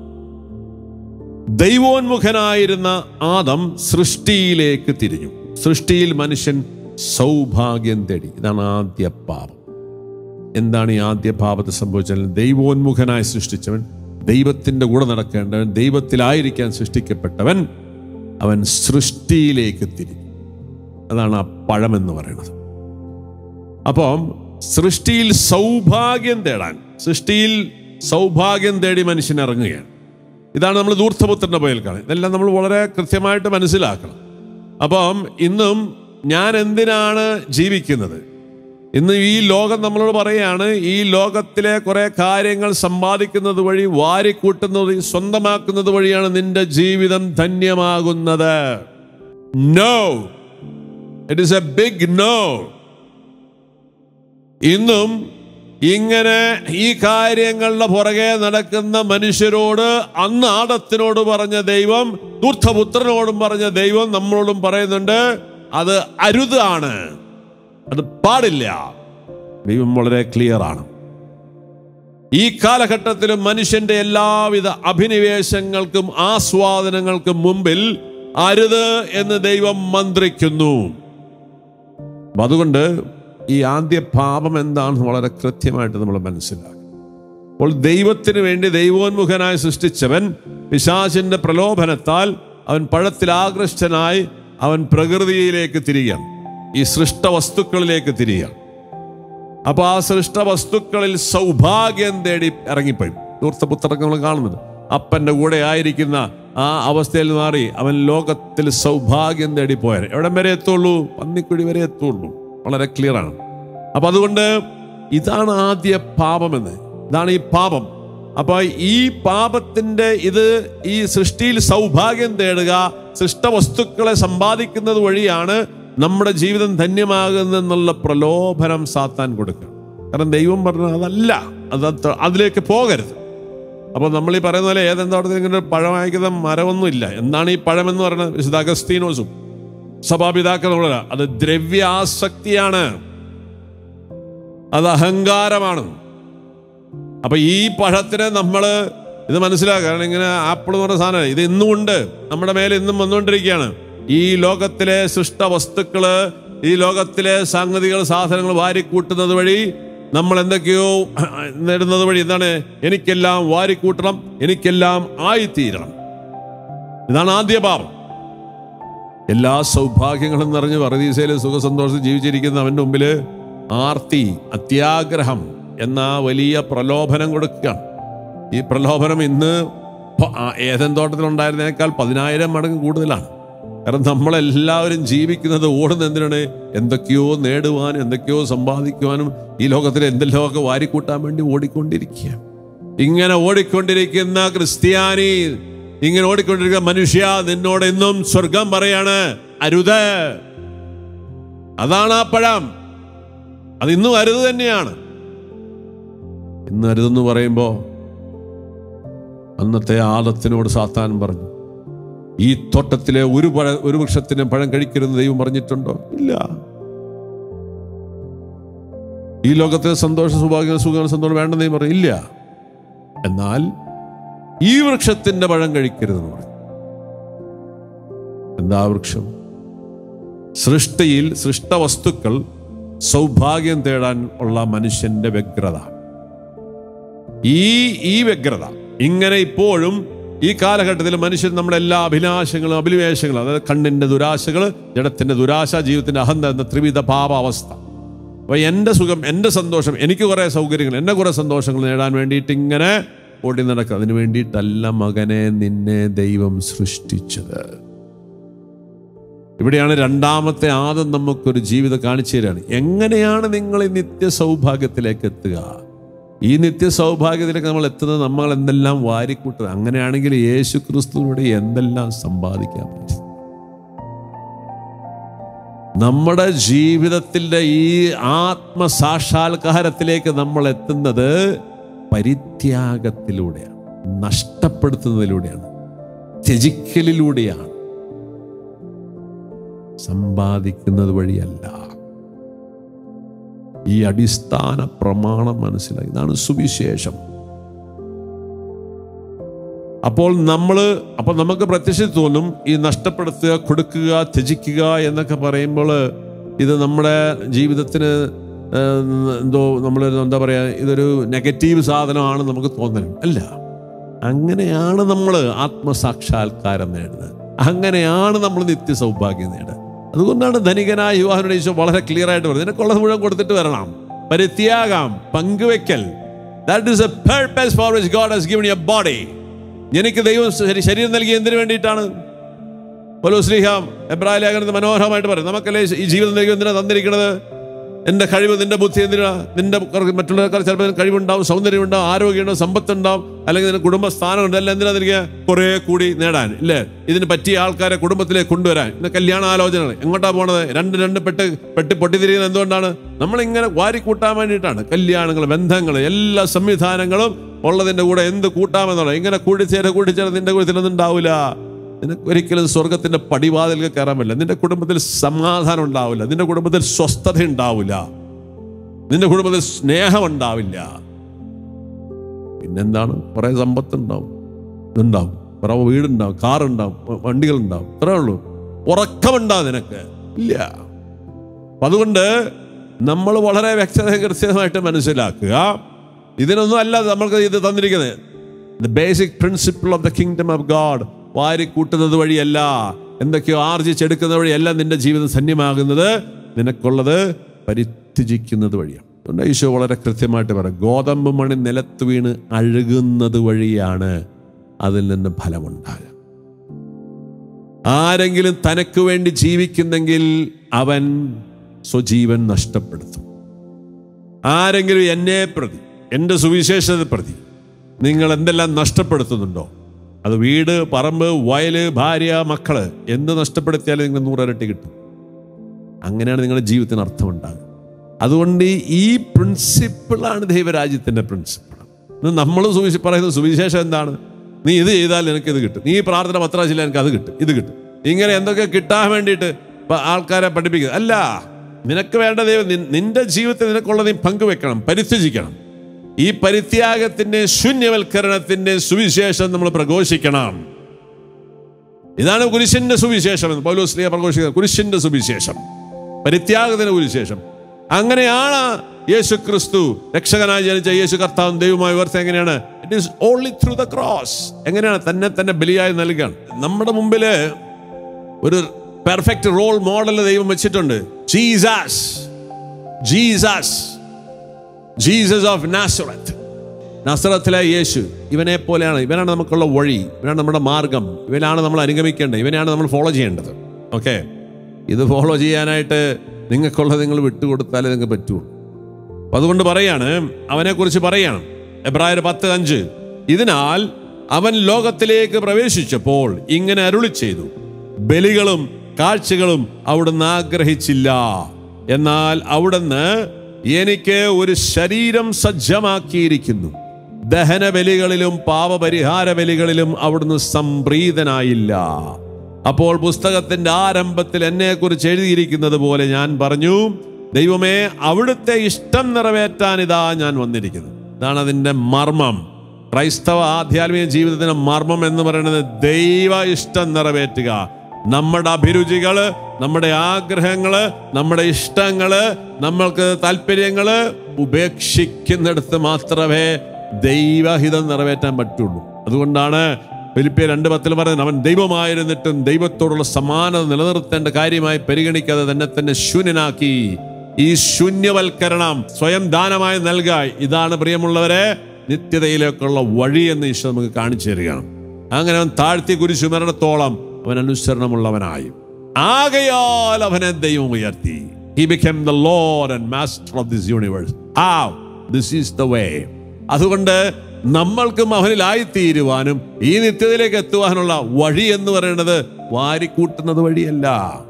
ദൈവോന്മുഖനായിരുന്ന ആദം സൃഷ്ടിയിലേക്ക് തിരിഞ്ഞു സൃഷ്ടിയിൽ മനുഷ്യൻ സൗഭാഗ്യം തേടി ഇതാണ് ആദ്യ പാപം എന്താണ് ഈ ആദ്യ പാപത്തെ സംഭവിച്ചാൽ ദൈവോന്മുഖനായി സൃഷ്ടിച്ചവൻ ദൈവത്തിന്റെ കൂടെ നടക്കേണ്ടവൻ ദൈവത്തിലായിരിക്കാൻ സൃഷ്ടിക്കപ്പെട്ടവൻ അവൻ സൃഷ്ടിയിലേക്ക് തിരിഞ്ഞു അതാണ് ആ പഴമെന്ന് പറയുന്നത് അപ്പം സൃഷ്ടിയിൽ സൗഭാഗ്യം തേടാൻ സൃഷ്ടിയിൽ സൗഭാഗ്യം തേടി മനുഷ്യൻ ഇറങ്ങുകയാണ് ഇതാണ് നമ്മൾ ദൂർത്തപുത്രന്റെ പോയിൽ കാണുന്നത് ഇതെല്ലാം നമ്മൾ വളരെ കൃത്യമായിട്ട് മനസ്സിലാക്കണം അപ്പം ഇന്നും ഞാൻ എന്തിനാണ് ജീവിക്കുന്നത് ഇന്ന് ഈ ലോകം നമ്മളോട് പറയുകയാണ് ഈ ലോകത്തിലെ കുറെ കാര്യങ്ങൾ സമ്പാദിക്കുന്നത് വഴി വാരിക്കൂട്ടുന്നത് വഴി, സ്വന്തമാക്കുന്നത് വഴിയാണ് നിന്റെ ജീവിതം ധന്യമാകുന്നത് no it is a big no ഇന്നും ഇങ്ങനെ ഈ കാര്യങ്ങളുടെ പുറകെ നടക്കുന്ന മനുഷ്യരോട് അന്ന് ആടത്തിനോട് പറഞ്ഞ ദൈവം ദൂർത്തപുത്രനോടും പറഞ്ഞ ദൈവം നമ്മളോടും പറയുന്നുണ്ട് അത് അരുതാണ് അത് പാടില്ല ദൈവം വളരെ ക്ലിയർ ആണ് ഈ കാലഘട്ടത്തിലും മനുഷ്യന്റെ എല്ലാവിധ അഭിനിവേശങ്ങൾക്കും ആസ്വാദനങ്ങൾക്കും മുമ്പിൽ അരുത് എന്ന് ദൈവം മന്ത്രിക്കുന്നു അപ്പൊ അതുകൊണ്ട് ഈ ആദ്യ പാപം എന്താണെന്ന് വളരെ കൃത്യമായിട്ട് നമ്മൾ മനസ്സിലാക്കും അപ്പോൾ ദൈവത്തിന് വേണ്ടി ദൈവോന്മുഖനായി സൃഷ്ടിച്ചവൻ പിശാചിന്റെ പ്രലോഭനത്താൽ അവൻ പഴത്തിൽ ആകൃഷ്ടനായി അവൻ പ്രകൃതിയിലേക്ക് തിരികയാണ് ഈ സൃഷ്ട വസ്തുക്കളിലേക്ക് തിരികയാണ് അപ്പൊ ആ സൃഷ്ട വസ്തുക്കളിൽ സൗഭാഗ്യം തേടി ഇറങ്ങിപ്പോയി ദൂർത്തപുത്രക്ക് നമ്മൾ കാണുന്നത് അപ്പന്റെ കൂടെ ആയിരിക്കുന്ന ആ അവസ്ഥയിൽ മാറി അവൻ ലോകത്തിൽ സൗഭാഗ്യം തേടി പോയാൽ എവിടം വരെ എത്തുള്ളൂ പന്നിക്കുഴി വരെ എത്തുള്ളൂ വളരെ ക്ലിയർ ആണ് അപ്പൊ അതുകൊണ്ട് ഇതാണ് ആദ്യ പാപമെന്ന് ഇതാണ് ഈ പാപം അപ്പൊ ഈ പാപത്തിന്റെ ഇത് ഈ സൃഷ്ടിയിൽ സൗഭാഗ്യം തേടുക സൃഷ്ട വസ്തുക്കളെ സമ്പാദിക്കുന്നത് വഴിയാണ് നമ്മുടെ ജീവിതം ധന്യമാകുന്നെന്നുള്ള പ്രലോഭനം സാത്താൻ കൊടുക്കുക കാരണം ദൈവം പറഞ്ഞ അതല്ല അത് അത്ര- അതിലേക്ക് പോകരുത് അപ്പൊ നമ്മൾ ഈ പറയുന്ന പോലെ ഏതെന്താ ഇങ്ങനെ പഴം വായിക്കുന്ന മരമൊന്നും ഇല്ല എന്താണ് ഈ പഴം എന്ന് പറയുന്നത് വിശുദ്ധ അഗസ്തീനോസും സഭാപിതാക്കൾ നമ്മളല്ല അത് ദ്രവ്യാസക്തിയാണ് അത് അഹങ്കാരമാണ് അപ്പൊ ഈ പഴത്തിനെ നമ്മൾ ഇത് മനസ്സിലാക്കുക കാരണം ഇങ്ങനെ ആപ്പിൾ എന്ന് പറഞ്ഞ സാധനം ഇത് ഇന്നും ഉണ്ട് നമ്മുടെ മേലെ ഇന്നും വന്നുകൊണ്ടിരിക്കുകയാണ് ഈ ലോകത്തിലെ സൃഷ്ട വസ്തുക്കള് ഈ ലോകത്തിലെ സംഗതികൾ സാധനങ്ങൾ വാരിക്കൂട്ടുന്നത് വഴി നമ്മൾ എന്തൊക്കെയോ നേടുന്നത് വഴി എന്താണ് എനിക്കെല്ലാം വാരിക്കൂട്ടണം എനിക്കെല്ലാം ആയിത്തീരണം ഇതാണ് ആദ്യ പാപം എല്ലാ സൗഭാഗ്യങ്ങളും നിറഞ്ഞ് പറദീസയിൽ സുഖസന്തോഷം ജീവിച്ചിരിക്കുന്ന അവൻ്റെ മുമ്പിൽ ആർത്തി അത്യാഗ്രഹം എന്ന വലിയ പ്രലോഭനം കൊടുക്കുകയാണ് ഈ പ്രലോഭനം ഇന്ന് പ- ആ ഏതൻ തോട്ടത്തിലുണ്ടായിരുന്നതിനേക്കാൾ പതിനായിരം മടങ്ങ് കൂടുതലാണ് കാരണം നമ്മളെല്ലാവരും ജീവിക്കുന്നത് ഓടുന്ന എന്തിനാണ് എന്തൊക്കെയോ നേടുവാനും എന്തൊക്കെയോ സമ്പാദിക്കുവാനും ഈ ലോകത്തിൽ എന്തെല്ലാമൊക്കെ വാരിക്കൂട്ടാൻ വേണ്ടി ഓടിക്കൊണ്ടിരിക്കുക ഇങ്ങനെ ഓടിക്കൊണ്ടിരിക്കുന്ന ക്രിസ്ത്യാനി ഇങ്ങനെ ഓടിക്കൊണ്ടിരിക്കുന്ന മനുഷ്യ നിന്നോട് എന്നും സ്വർഗം പറയാണ് അരുത് അതാണ് ആ പഴം അത് ഇന്നും അരുത് തന്നെയാണ് ഇന്ന് അരുതെന്ന് പറയുമ്പോ അന്നത്തെ ആദത്തിനോട് സാത്താൻ പറഞ്ഞു ഈ തോട്ടത്തിലെ ഒരു പഴ ഒരു വൃക്ഷത്തിന് പഴം കഴിക്കരുതെന്ന് ദൈവം പറഞ്ഞിട്ടുണ്ടോ ഇല്ല ഈ ലോകത്തെ സന്തോഷ സൗഭാഗ്യം സുഖം സന്തോഷം വേണ്ടെന്ന് ദൈവം പറഞ്ഞു ഇല്ല എന്നാൽ ഈ വൃക്ഷത്തിന്റെ പഴം കഴിക്കരുതെന്ന് പറഞ്ഞു എന്താ വൃക്ഷം സൃഷ്ടിയിൽ സൃഷ്ടവസ്തുക്കൾ സൗഭാഗ്യം തേടാൻ ഉള്ള മനുഷ്യന്റെ വ്യഗ്രത ഈ ഈ വ്യഗ്രത ഇങ്ങനെ ഇപ്പോഴും ഈ കാലഘട്ടത്തിൽ മനുഷ്യൻ നമ്മുടെ എല്ലാ അഭിലാഷങ്ങളും അഭിനിവേശങ്ങളും അതായത് കണ്ണിന്റെ ദുരാശകൾ ജഡത്തിന്റെ ദുരാശ ജീവിതത്തിന്റെ അഹന്ത എന്ന ത്രിവിധ പാപാവസ്ഥ അപ്പൊ എൻ്റെ സുഖം എൻ്റെ സന്തോഷം എനിക്ക് കുറെ സൗകര്യങ്ങൾ എന്നെ കുറെ സന്തോഷങ്ങൾ നേടാൻ വേണ്ടിയിട്ട് ഇങ്ങനെ ഓടി നടക്കുക അതിനു വേണ്ടിയിട്ടല്ല മകനെ നിന്നെ ദൈവം സൃഷ്ടിച്ചത് ഇവിടെയാണ് രണ്ടാമത്തെ ആദം നമുക്കൊരു ജീവിതം കാണിച്ചു തരാണ് എങ്ങനെയാണ് നിങ്ങൾ ഈ നിത്യ സൗഭാഗ്യത്തിലേക്ക് എത്തുക ഈ നിത്യ സൗഭാഗ്യത്തിലേക്ക് നമ്മൾ എത്തുന്നത് നമ്മൾ എന്തെല്ലാം വാരിക്കൂട്ടുന്നത് അങ്ങനെയാണെങ്കിൽ യേശു ക്രിസ്തുവിലൂടെ എന്തെല്ലാം സമ്പാദിക്കാൻ പറ്റും നമ്മുടെ ജീവിതത്തിൻ്റെ ഈ ആത്മസാക്ഷാത്കാരത്തിലേക്ക് നമ്മൾ എത്തുന്നത് പരിത്യാഗത്തിലൂടെയാണ് നഷ്ടപ്പെടുത്തുന്നതിലൂടെയാണ് ത്യജിക്കലിലൂടെയാണ് സമ്പാദിക്കുന്നത് വഴിയല്ല ഈ അടിസ്ഥാന പ്രമാണം മനസ്സിലാക്കി ഇതാണ് സുവിശേഷം അപ്പോൾ നമ്മൾ അപ്പോൾ നമുക്ക് പ്രത്യക്ഷത്തിൽ തോന്നും ഈ നഷ്ടപ്പെടുത്തുക കൊടുക്കുക ത്യജിക്കുക എന്നൊക്കെ പറയുമ്പോൾ ഇത് നമ്മുടെ ജീവിതത്തിന് ഏഹ്, എന്തോ നമ്മൾ എന്താ പറയുക ഇതൊരു നെഗറ്റീവ് സാധനമാണ് നമുക്ക് തോന്നലും അല്ല അങ്ങനെയാണ് നമ്മൾ ആത്മസാക്ഷാത്കാരം നേടുന്നത് അങ്ങനെയാണ് നമ്മൾ നിത്യ സൗഭാഗ്യം നേടുക അതുകൊണ്ടാണ് ധനികനായ യുവാവിനോട് ഈശോ വളരെ ക്ലിയർ ആയിട്ട് പറയുന്നത് നിനക്കുള്ളത് മുഴുവൻ കൊടുത്തിട്ട് വരണം പരിത്യാഗം പങ്കുവെക്കൽ that is a purpose for which God has given you a body എനിക്ക് ദൈവം ശരി- ശരീരം നൽകി എന്തിനു വേണ്ടിയിട്ടാണ് പോലോ ശ്രീഹാം എബ്രാഹിം ലേഖനത്തിൽ മനോഹരമായിട്ട് പറയും നമുക്കല്ലേ ഈ ജീവിതം നൽകി എന്തിനാ തന്നിരിക്കുന്നത് എൻ്റെ കഴിവ് നിന്റെ ബുദ്ധി എന്തിനാ നിന്റെ കുറ- മറ്റുള്ളവർക്ക് ചിലപ്പോൾ കഴിവുണ്ടാവും സൗന്ദര്യം ഉണ്ടാവും ആരോഗ്യമുണ്ടാവും സമ്പത്തുണ്ടാവും അല്ലെങ്കിൽ നിന്റെ കുടുംബസ്ഥാനം ഉണ്ട് എല്ലാം എന്തിനാ തിരികെ കുറെ കൂടി നേടാൻ ഇല്ലേ ഇതിന് പറ്റിയ ആൾക്കാരെ കുടുംബത്തിലേക്ക് കൊണ്ടുവരാൻ ഇന്ന് കല്യാണ ആലോചനകൾ എങ്ങോട്ടാ പോണത് രണ്ട് രണ്ട് പെട്ട് പെട്ടി പൊട്ടിത്തിരിയുന്നത് എന്തുകൊണ്ടാണ് നമ്മളിങ്ങനെ വാരിക്കൂട്ടാൻ വേണ്ടിയിട്ടാണ് കല്യാണങ്ങൾ ബന്ധങ്ങൾ എല്ലാ സംവിധാനങ്ങളും ഉള്ളതിന്റെ കൂടെ എന്ത് കൂട്ടാമെന്നുള്ള ഇങ്ങനെ കൂടിച്ചേര കൂടിച്ചേര നിന്റെ കൂട്ടത്തിലൊന്നും ഉണ്ടാവില്ല നിനക്ക് ഒരിക്കലും സ്വർഗത്തിന്റെ പടിവാതിൽ കയറാൻ പറ്റില്ല നിന്റെ കുടുംബത്തിൽ സമാധാനം ഉണ്ടാവില്ല നിന്റെ കുടുംബത്തിൽ സ്വസ്ഥത ഉണ്ടാവില്ല നിന്റെ കുടുംബത്തിൽ സ്നേഹം ഉണ്ടാവില്ല പിന്നെന്താണ് കുറെ സമ്പത്ത് ഉണ്ടാവും ഇതുണ്ടാവും കുറെ വീടുണ്ടാവും കാറുണ്ടാവും വ- വണ്ടികളുണ്ടാവും ഇത്രേ ഉള്ളൂ ഉറക്കമുണ്ടാവും നിനക്ക് ഇല്ല അപ്പൊ അതുകൊണ്ട് നമ്മൾ വളരെ വ്യക്തത കൃത്യമായിട്ട് മനസ്സിലാക്കുക ഇതിനൊന്നും അല്ല നമ്മൾക്ക് ഇത് തന്നിരിക്കുന്നത് the basic principle of the kingdom of God വാരി കൂട്ടുന്നത് വഴിയല്ല എന്തൊക്കെയോ ആർജിച്ചെടുക്കുന്ന വഴിയല്ല നിന്റെ ജീവിതം ധന്യമാകുന്നത് നിനക്കുള്ളത് പരിത്യജിക്കുന്നത് വഴിയാണ് അതുകൊണ്ട് ഈശോ വളരെ കൃത്യമായിട്ട് പറയും ഗോതമ്പ് മണി നിലത്ത് വീണ് അഴുകുന്നത് വഴിയാണ് അതിൽ നിന്ന് ഫലമുണ്ടാകുക ആരെങ്കിലും തനക്ക് വേണ്ടി ജീവിക്കുന്നെങ്കിൽ അവൻ സ്വജീവൻ നഷ്ടപ്പെടുത്തും ആരെങ്കിലും എന്നെ പ്രതി എൻ്റെ സുവിശേഷത്തെ പ്രതി നിങ്ങൾ എന്തെല്ലാം നഷ്ടപ്പെടുത്തുന്നുണ്ടോ അത് വീട് പറമ്പ് വയല് ഭാര്യ മക്കള് എന്ത് നഷ്ടപ്പെടുത്തിയാലും നിങ്ങൾ നൂറരട്ടി കിട്ടും അങ്ങനെയാണ് നിങ്ങളുടെ ജീവിതത്തിന് അർത്ഥമുണ്ടാകുക അതുകൊണ്ട് ഈ പ്രിൻസിപ്പിളാണ് ദൈവരാജ്യത്തിന്റെ പ്രിൻസിപ്പിൾ നമ്മൾ സുവിശ പറയുന്ന സുവിശേഷം എന്താണ് നീ ഇത് ചെയ്താൽ നിനക്ക് ഇത് കിട്ടും നീ ഈ പ്രാർത്ഥന പത്രാശില്ല എനിക്ക് അത് കിട്ടും ഇത് കിട്ടും ഇങ്ങനെ എന്തൊക്കെ കിട്ടാൻ വേണ്ടിയിട്ട് പ- ആൾക്കാരെ പഠിപ്പിക്കുക അല്ല നിനക്ക് വേണ്ട ദൈവം നിൻ- നിന്റെ ജീവിതത്തിൽ നിനക്കുള്ള നീ പങ്കുവെക്കണം പരിത്യജിക്കണം ഈ പരിത്യാഗത്തിന്റെ ശൂന്യവൽക്കരണത്തിന്റെ സുവിശേഷം നമ്മൾ പ്രഘോഷിക്കണം ഇതാണ് കുരിശിന്റെ സുവിശേഷം എന്ന് പൗലോസ് സ്ത്രീയെ പ്രഘോഷിക്കുന്നത് കുരിശിന്റെ സുവിശേഷം പരിത്യാഗത്തിന്റെ കുരിശേഷം അങ്ങനെയാണ് യേശു ക്രിസ്തു രക്ഷകനായി ജനിച്ച യേശു കർത്താവും ദൈവമായി ഉയർത്ത എങ്ങനെയാണ് it is only through the cross എങ്ങനെയാണ് തന്നെ തന്നെ ബലിയായി നൽകുകയാണ് നമ്മുടെ മുമ്പില് ഒരു പെർഫെക്റ്റ് റോൾ മോഡൽ ദൈവം വെച്ചിട്ടുണ്ട് Jesus Jesus Jesus of Nazareth നസറത്തിലെ യേശു ഇവനെ പോലെയാണ് ഇവനാണ് നമുക്കുള്ള വഴി ഇവനാണ് നമ്മുടെ മാർഗം ഇവനാണ് നമ്മൾ അനുഗമിക്കേണ്ടത് ഇവനെയാണ് നമ്മൾ ഫോളോ ചെയ്യേണ്ടത് ഓക്കെ ഇത് ഫോളോ ചെയ്യാനായിട്ട് നിങ്ങൾക്കുള്ളത് നിങ്ങൾ വിട്ടുകൊടുത്താലേ നിങ്ങൾക്ക് പറ്റുള്ളൂ അപ്പൊ അതുകൊണ്ട് പറയാണ് അവനെക്കുറിച്ച് പറയാണ് എബ്രായർ പത്ത് അഞ്ച് ഇതിനാൽ അവൻ ലോകത്തിലേക്ക് പ്രവേശിച്ചപ്പോൾ ഇങ്ങനെ അരുളി ചെയ്തു ബലികളും കാഴ്ചകളും അവിടുന്ന് ആഗ്രഹിച്ചില്ല എന്നാൽ അവിടുന്ന് എനിക്ക് ഒരു ശരീരം സജ്ജമാക്കിയിരിക്കുന്നു ദഹന ബലികളിലും പാപപരിഹാര ബലികളിലും അവിടുന്ന് സംപ്രീതനായില്ല അപ്പോൾ പുസ്തകത്തിന്റെ ആരംഭത്തിൽ എന്നെ കുറിച്ച് എഴുതിയിരിക്കുന്നത് പോലെ ഞാൻ പറഞ്ഞു ദൈവമേ അവിടുത്തെ ഇഷ്ടം നിറവേറ്റാൻ ഇതാ ഞാൻ വന്നിരിക്കുന്നു ഇതാണ് അതിന്റെ മർമ്മം ക്രൈസ്തവ ആധ്യാത്മിക ജീവിതത്തിന്റെ മർമ്മം എന്ന് പറയുന്നത് ദൈവ ഇഷ്ടം നിറവേറ്റുക നമ്മുടെ അഭിരുചികള് നമ്മുടെ ആഗ്രഹങ്ങള് നമ്മുടെ ഇഷ്ടങ്ങള് നമ്മൾക്ക് താല്പര്യങ്ങള് ഉപേക്ഷിക്കുന്നിടത്ത് മാത്രമേ ദൈവഹിതം നിറവേറ്റാൻ പറ്റുള്ളൂ അതുകൊണ്ടാണ് ഫിലിപ്പിയ രണ്ട് പത്തിൽ പറയുന്നത് അവൻ ദൈവമായിരുന്നിട്ടും ദൈവത്തോടുള്ള സമാനത നിലനിർത്തേണ്ട കാര്യമായി പരിഗണിക്കാതെ തന്നെ തന്നെ ശൂന്യനാക്കി ഈ ശൂന്യവൽക്കരണം സ്വയം ദാനമായി നൽകുക ഇതാണ് പ്രിയമുള്ളവരെ നിത്യതയിലേക്കുള്ള വഴി എന്ന് ഈശോ നമുക്ക് കാണിച്ചു തരികയാണ് അങ്ങനെ അവൻ താഴ്ത്തി കുരിശു മരണത്തോളം അവൻ അനുസരണമുള്ളവനായി ആകയാൽ അവനെ ദൈവം ഉയർത്തി he become the lord and master of this universe ആ ദിസ് ഈസ് ദ വേ അതുകൊണ്ട് നമ്മൾക്കും അവനിലായിത്തീരുവാനും ഈ നിത്യതയിലേക്ക് എത്തുവാനുള്ള വഴി എന്ന് പറയുന്നത് വാരിക്കൂട്ടുന്നത് വഴിയല്ല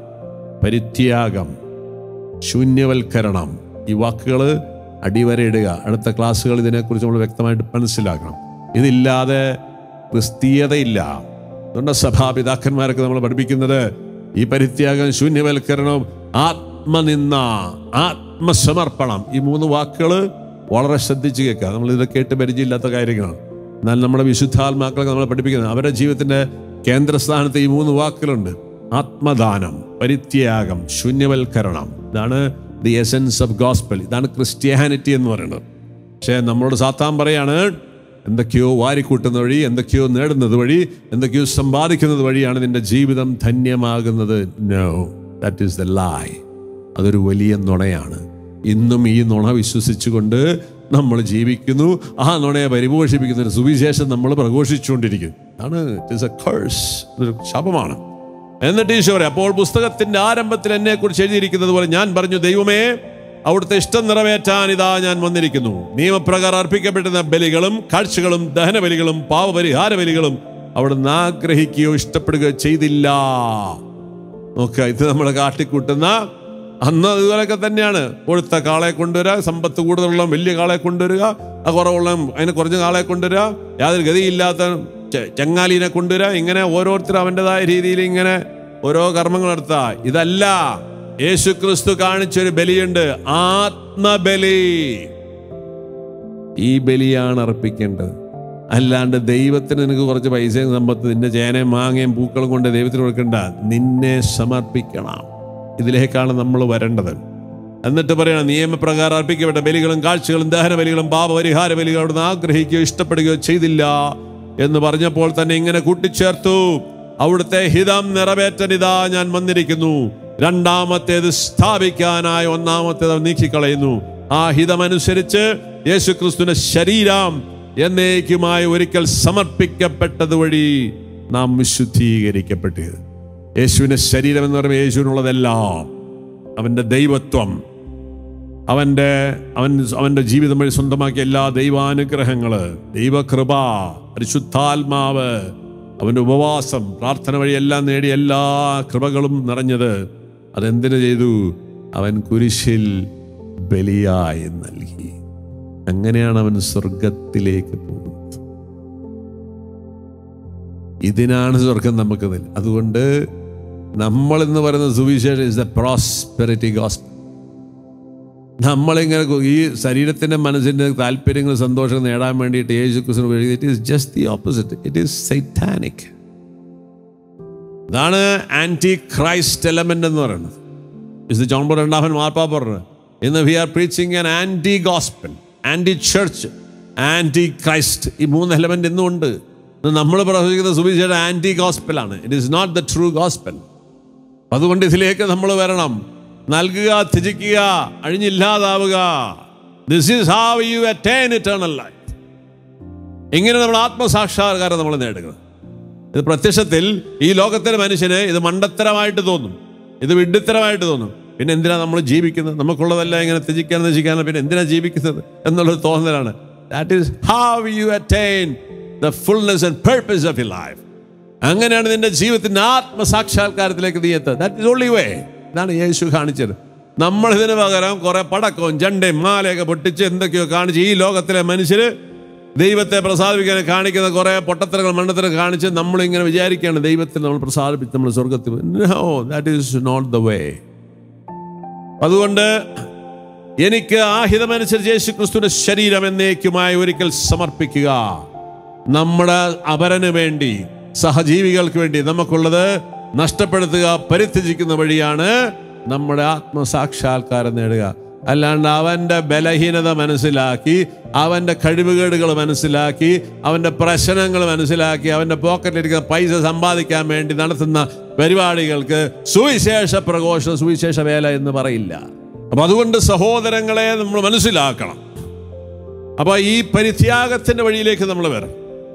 പരിത്യാഗം ശൂന്യവൽക്കരണം ഈ വാക്കുകൾ അടിവരയിടുക അടുത്ത ക്ലാസ്സുകൾ ഇതിനെക്കുറിച്ച് നമ്മൾ വ്യക്തമായിട്ട് മനസ്സിലാക്കണം ഇതില്ലാതെ ക്രിസ്തീയതയില്ല അതുകൊണ്ട് സഭാപിതാക്കന്മാരൊക്കെ നമ്മൾ പഠിപ്പിക്കുന്നത് ഈ പരിത്യാഗം ശൂന്യവൽക്കരണം ആത്മനിന്ന ആത്മസമർപ്പണം ഈ മൂന്ന് വാക്കുകൾ വളരെ ശ്രദ്ധിച്ച് കേൾക്കുക നമ്മൾ ഇത് കേട്ട് പരിചയമില്ലാത്ത കാര്യങ്ങളാണ് എന്നാൽ നമ്മുടെ വിശുദ്ധാത്മാക്കളൊക്കെ നമ്മളെ പഠിപ്പിക്കുന്നത് അവരുടെ ജീവിതത്തിന്റെ കേന്ദ്രസ്ഥാനത്ത് ഈ മൂന്ന് വാക്കുകളുണ്ട് ആത്മദാനം പരിത്യാഗം ശൂന്യവൽക്കരണം ഇതാണ് ദി എസൻസ് ഓഫ് ഗോസ്പൽ ഇതാണ് ക്രിസ്ത്യാനിറ്റി എന്ന് പറയുന്നത് പക്ഷേ നമ്മളോട് സാത്താൻ പറയാണ് എന്തൊക്കെയോ വാരിക്കൂട്ടുന്ന വഴി എന്തൊക്കെയോ നേടുന്നത് വഴി എന്തൊക്കെയോ സമ്പാദിക്കുന്നത് വഴിയാണ് നിന്റെ ജീവിതം ധന്യമാകുന്നത് no that is the lie അതൊരു വലിയ നുണയാണ് ഇന്നും ഈ നുണ വിശ്വസിച്ചുകൊണ്ട് നമ്മൾ ജീവിക്കുന്നു ആ നുണയെ പരിപോഷിപ്പിക്കുന്ന ഒരു സുവിശേഷം നമ്മൾ പ്രഘോഷിച്ചുകൊണ്ടിരിക്കും അതാണ് ഇറ്റ് ഇസ് എ കേഴ്സ് ഇതൊരു ശാപമാണ് എന്നിട്ട് ഈശോ പറയും അപ്പോൾ പുസ്തകത്തിന്റെ ആരംഭത്തിൽ എന്നെ കുറിച്ച് എഴുതിയിരിക്കുന്നത് പോലെ ഞാൻ പറഞ്ഞു ദൈവമേ അവിടുത്തെ ഇഷ്ടം നിറവേറ്റാൻ ഇതാ ഞാൻ വന്നിരിക്കുന്നു നിയമപ്രകാരം അർപ്പിക്കപ്പെടുന്ന ബലികളും കാഴ്ചകളും ദഹന ബലികളും പാവപരിഹാര ബലികളും അവിടുന്ന് ആഗ്രഹിക്കുകയോ ഇഷ്ടപ്പെടുകയോ ചെയ്തില്ല നോക്കുക ഇത് നമ്മൾ കാട്ടിക്കൂട്ടുന്ന അന്ന് അതുപോലെയൊക്കെ തന്നെയാണ് കൊഴുത്ത കാളെ കൊണ്ടുവരിക സമ്പത്ത് കൂടുതലുള്ള വലിയ കാളെ കൊണ്ടുവരിക ആ കുറവുള്ള അതിന് കുറഞ്ഞ കാളെ കൊണ്ടുവരിക യാതൊരു ഗതിയില്ലാത്ത ചെ- ചങ്ങാലീനെ കൊണ്ടുവരിക ഇങ്ങനെ ഓരോരുത്തരും അവൻ്റെതായ രീതിയിൽ ഇങ്ങനെ ഓരോ കർമ്മങ്ങൾ നടത്തുക ഇതല്ല യേശു ക്രിസ്തു കാണിച്ചൊരു ബലിയുണ്ട് ആത്മബലി ഈ ബലിയാണ് അർപ്പിക്കേണ്ടത് അല്ലാണ്ട് ദൈവത്തിന് നിനക്ക് കുറച്ച് പൈസയും സമ്പത്ത് നിന്റെ ചേനയും മാങ്ങയും പൂക്കളും കൊണ്ട് ദൈവത്തിന് കൊടുക്കണ്ട നിന്നെ സമർപ്പിക്കണം ഇതിലേക്കാണ് നമ്മൾ വരേണ്ടത് എന്നിട്ട് പറയണം നിയമപ്രകാരം അർപ്പിക്കപ്പെട്ട ബലികളും കാഴ്ചകളും ദഹന ബലികളും പാപപരിഹാര ബലികളും അവിടുന്ന് ആഗ്രഹിക്കുകയോ ഇഷ്ടപ്പെടുകയോ ചെയ്തില്ല എന്ന് പറഞ്ഞപ്പോൾ തന്നെ ഇങ്ങനെ കൂട്ടിച്ചേർത്തു അവിടുത്തെ ഹിതം നിറവേറ്റാൻ ഇതാ ഞാൻ വന്നിരിക്കുന്നു രണ്ടാമത്തേത് സ്ഥാപിക്കാനായി ഒന്നാമത്തേത് അവൻ നീക്കിക്കളയുന്നു ആ ഹിതമനുസരിച്ച് യേശു ക്രിസ്തുവിന്റെ ശരീരം എന്നേക്കുമായി ഒരിക്കൽ സമർപ്പിക്കപ്പെട്ടത് വഴി നാം വിശുദ്ധീകരിക്കപ്പെട്ടത് യേശുവിന്റെ ശരീരം എന്ന് പറയുമ്പോൾ യേശുവിനുള്ളതെല്ലാം അവന്റെ ദൈവത്വം അവന്റെ അവൻ അവന്റെ ജീവിതം വഴി സ്വന്തമാക്കിയ എല്ലാ ദൈവാനുഗ്രഹങ്ങള് ദൈവകൃപ പരിശുദ്ധാത്മാവ് അവന്റെ ഉപവാസം പ്രാർത്ഥന വഴി എല്ലാം നേടിയ എല്ലാ കൃപകളും നിറഞ്ഞത് അതെന്തിനു ചെയ്തു അവൻ കുരിശിൽ ബലിയായി നൽകി അങ്ങനെയാണ് അവൻ സ്വർഗത്തിലേക്ക് പോകുന്നത് ഇതിനാണ് സ്വർഗം നമുക്ക് നൽകി അതുകൊണ്ട് നമ്മൾ എന്ന് പറയുന്ന സുവിശേഷം ഇസ് ദ പ്രോസ്പെറിറ്റി ഗോസ്പൽ നമ്മളിങ്ങനെ കു- ഈ ശരീരത്തിൻ്റെ മനസ്സിൻ്റെ താല്പര്യങ്ങൾ സന്തോഷം നേടാൻ വേണ്ടിയിട്ട് യേശു ക്രിസ്തു എഴുതി it is just the opposite it is satanic ഇതാണ് ആൻറ്റി ക്രൈസ്റ്റ് എലമെന്റ് എന്ന് പറയുന്നത് ഇത് ജോൺ ബോൾ രണ്ടാമൻ മാർപ്പാ പറഞ്ഞത് ഇന്ന് we are preaching an anti gospel anti church anti Christ ഈ മൂന്ന് എലമെന്റ് ഇന്നും ഉണ്ട് ഇന്ന് നമ്മൾ പ്രവചിക്കുന്ന സുവിശേഷം ആൻറ്റി ഗോസ്പലാണ് it is not the true gospel അതുകൊണ്ട് ഇതിലേക്ക് നമ്മൾ വരണം നൽകുക ത്യജിക്കുക അഴിഞ്ഞില്ലാതാവുക this is have you attain eternal life ഇങ്ങനെ നമ്മൾ ആത്മസാക്ഷാത്കാരം നമ്മൾ നേടുക ഇത് പ്രത്യക്ഷത്തിൽ ഈ ലോകത്തിലെ മനുഷ്യന് ഇത് മണ്ടത്തരമായിട്ട് തോന്നും ഇത് വിഡ്ഢിത്തരമായിട്ട് തോന്നും പിന്നെ എന്തിനാ നമ്മൾ ജീവിക്കുന്നത് നമുക്കുള്ളതെല്ലാം ഇങ്ങനെ ത്യജിക്കാൻ നശിക്കാനും പിന്നെ എന്തിനാ ജീവിക്കുന്നത് എന്നുള്ളൊരു തോന്നലാണ് that is how you attain the fullness and purpose of you life അങ്ങനെയാണ് നിന്റെ ജീവിതത്തിന്റെ ആത്മസാക്ഷാത്കാരത്തിലേക്ക് നീ എത്തുക ദാറ്റ് ഇസ് ഓൺലി വേ ഇതാണ് യേശു കാണിച്ചത് നമ്മൾ ഇതിന് പകരം കുറെ പടക്കവും ജണ്ടയും മാലയൊക്കെ പൊട്ടിച്ച് എന്തൊക്കെയോ കാണിച്ച് ഈ ലോകത്തിലെ മനുഷ്യര് ദൈവത്തെ പ്രസാദിപ്പിക്കാൻ കാണിക്കുന്ന കുറെ പൊട്ടത്തരങ്ങൾ മണ്ടത്തരം കാണിച്ച് നമ്മളിങ്ങനെ വിചാരിക്കുകയാണ് ദൈവത്തെ നമ്മൾ പ്രസാദിപ്പിച്ച് നമ്മൾ സ്വർഗത്തിൽ no that is not the way അതുകൊണ്ട് എനിക്ക് ആഹിതമനുസരിച്ച് യേശു ക്രിസ്തുവിന്റെ ശരീരം എന്നേക്കുമായി ഒരിക്കൽ സമർപ്പിക്കുക നമ്മുടെ അപരന് വേണ്ടി സഹജീവികൾക്ക് വേണ്ടി നമുക്കുള്ളത് നഷ്ടപ്പെടുത്തുക പരിത്യജിക്കുന്ന വഴിയാണ് നമ്മുടെ ആത്മസാക്ഷാത്കാരം നേടുക അല്ലാണ്ട് അവന്റെ ബലഹീനത മനസ്സിലാക്കി അവന്റെ കഴിവുകേടുകൾ മനസ്സിലാക്കി അവന്റെ പ്രശ്നങ്ങൾ മനസ്സിലാക്കി അവന്റെ പോക്കറ്റിലിരിക്കുന്ന പൈസ സമ്പാദിക്കാൻ വേണ്ടി നടത്തുന്ന പരിപാടികൾക്ക് സുവിശേഷ പ്രഘോഷ സുവിശേഷ വേല എന്ന് പറയില്ല അപ്പൊ അതുകൊണ്ട് സഹോദരങ്ങളെ നമ്മൾ മനസ്സിലാക്കണം അപ്പൊ ഈ പരിത്യാഗത്തിന്റെ വഴിയിലേക്ക് നമ്മൾ വരണം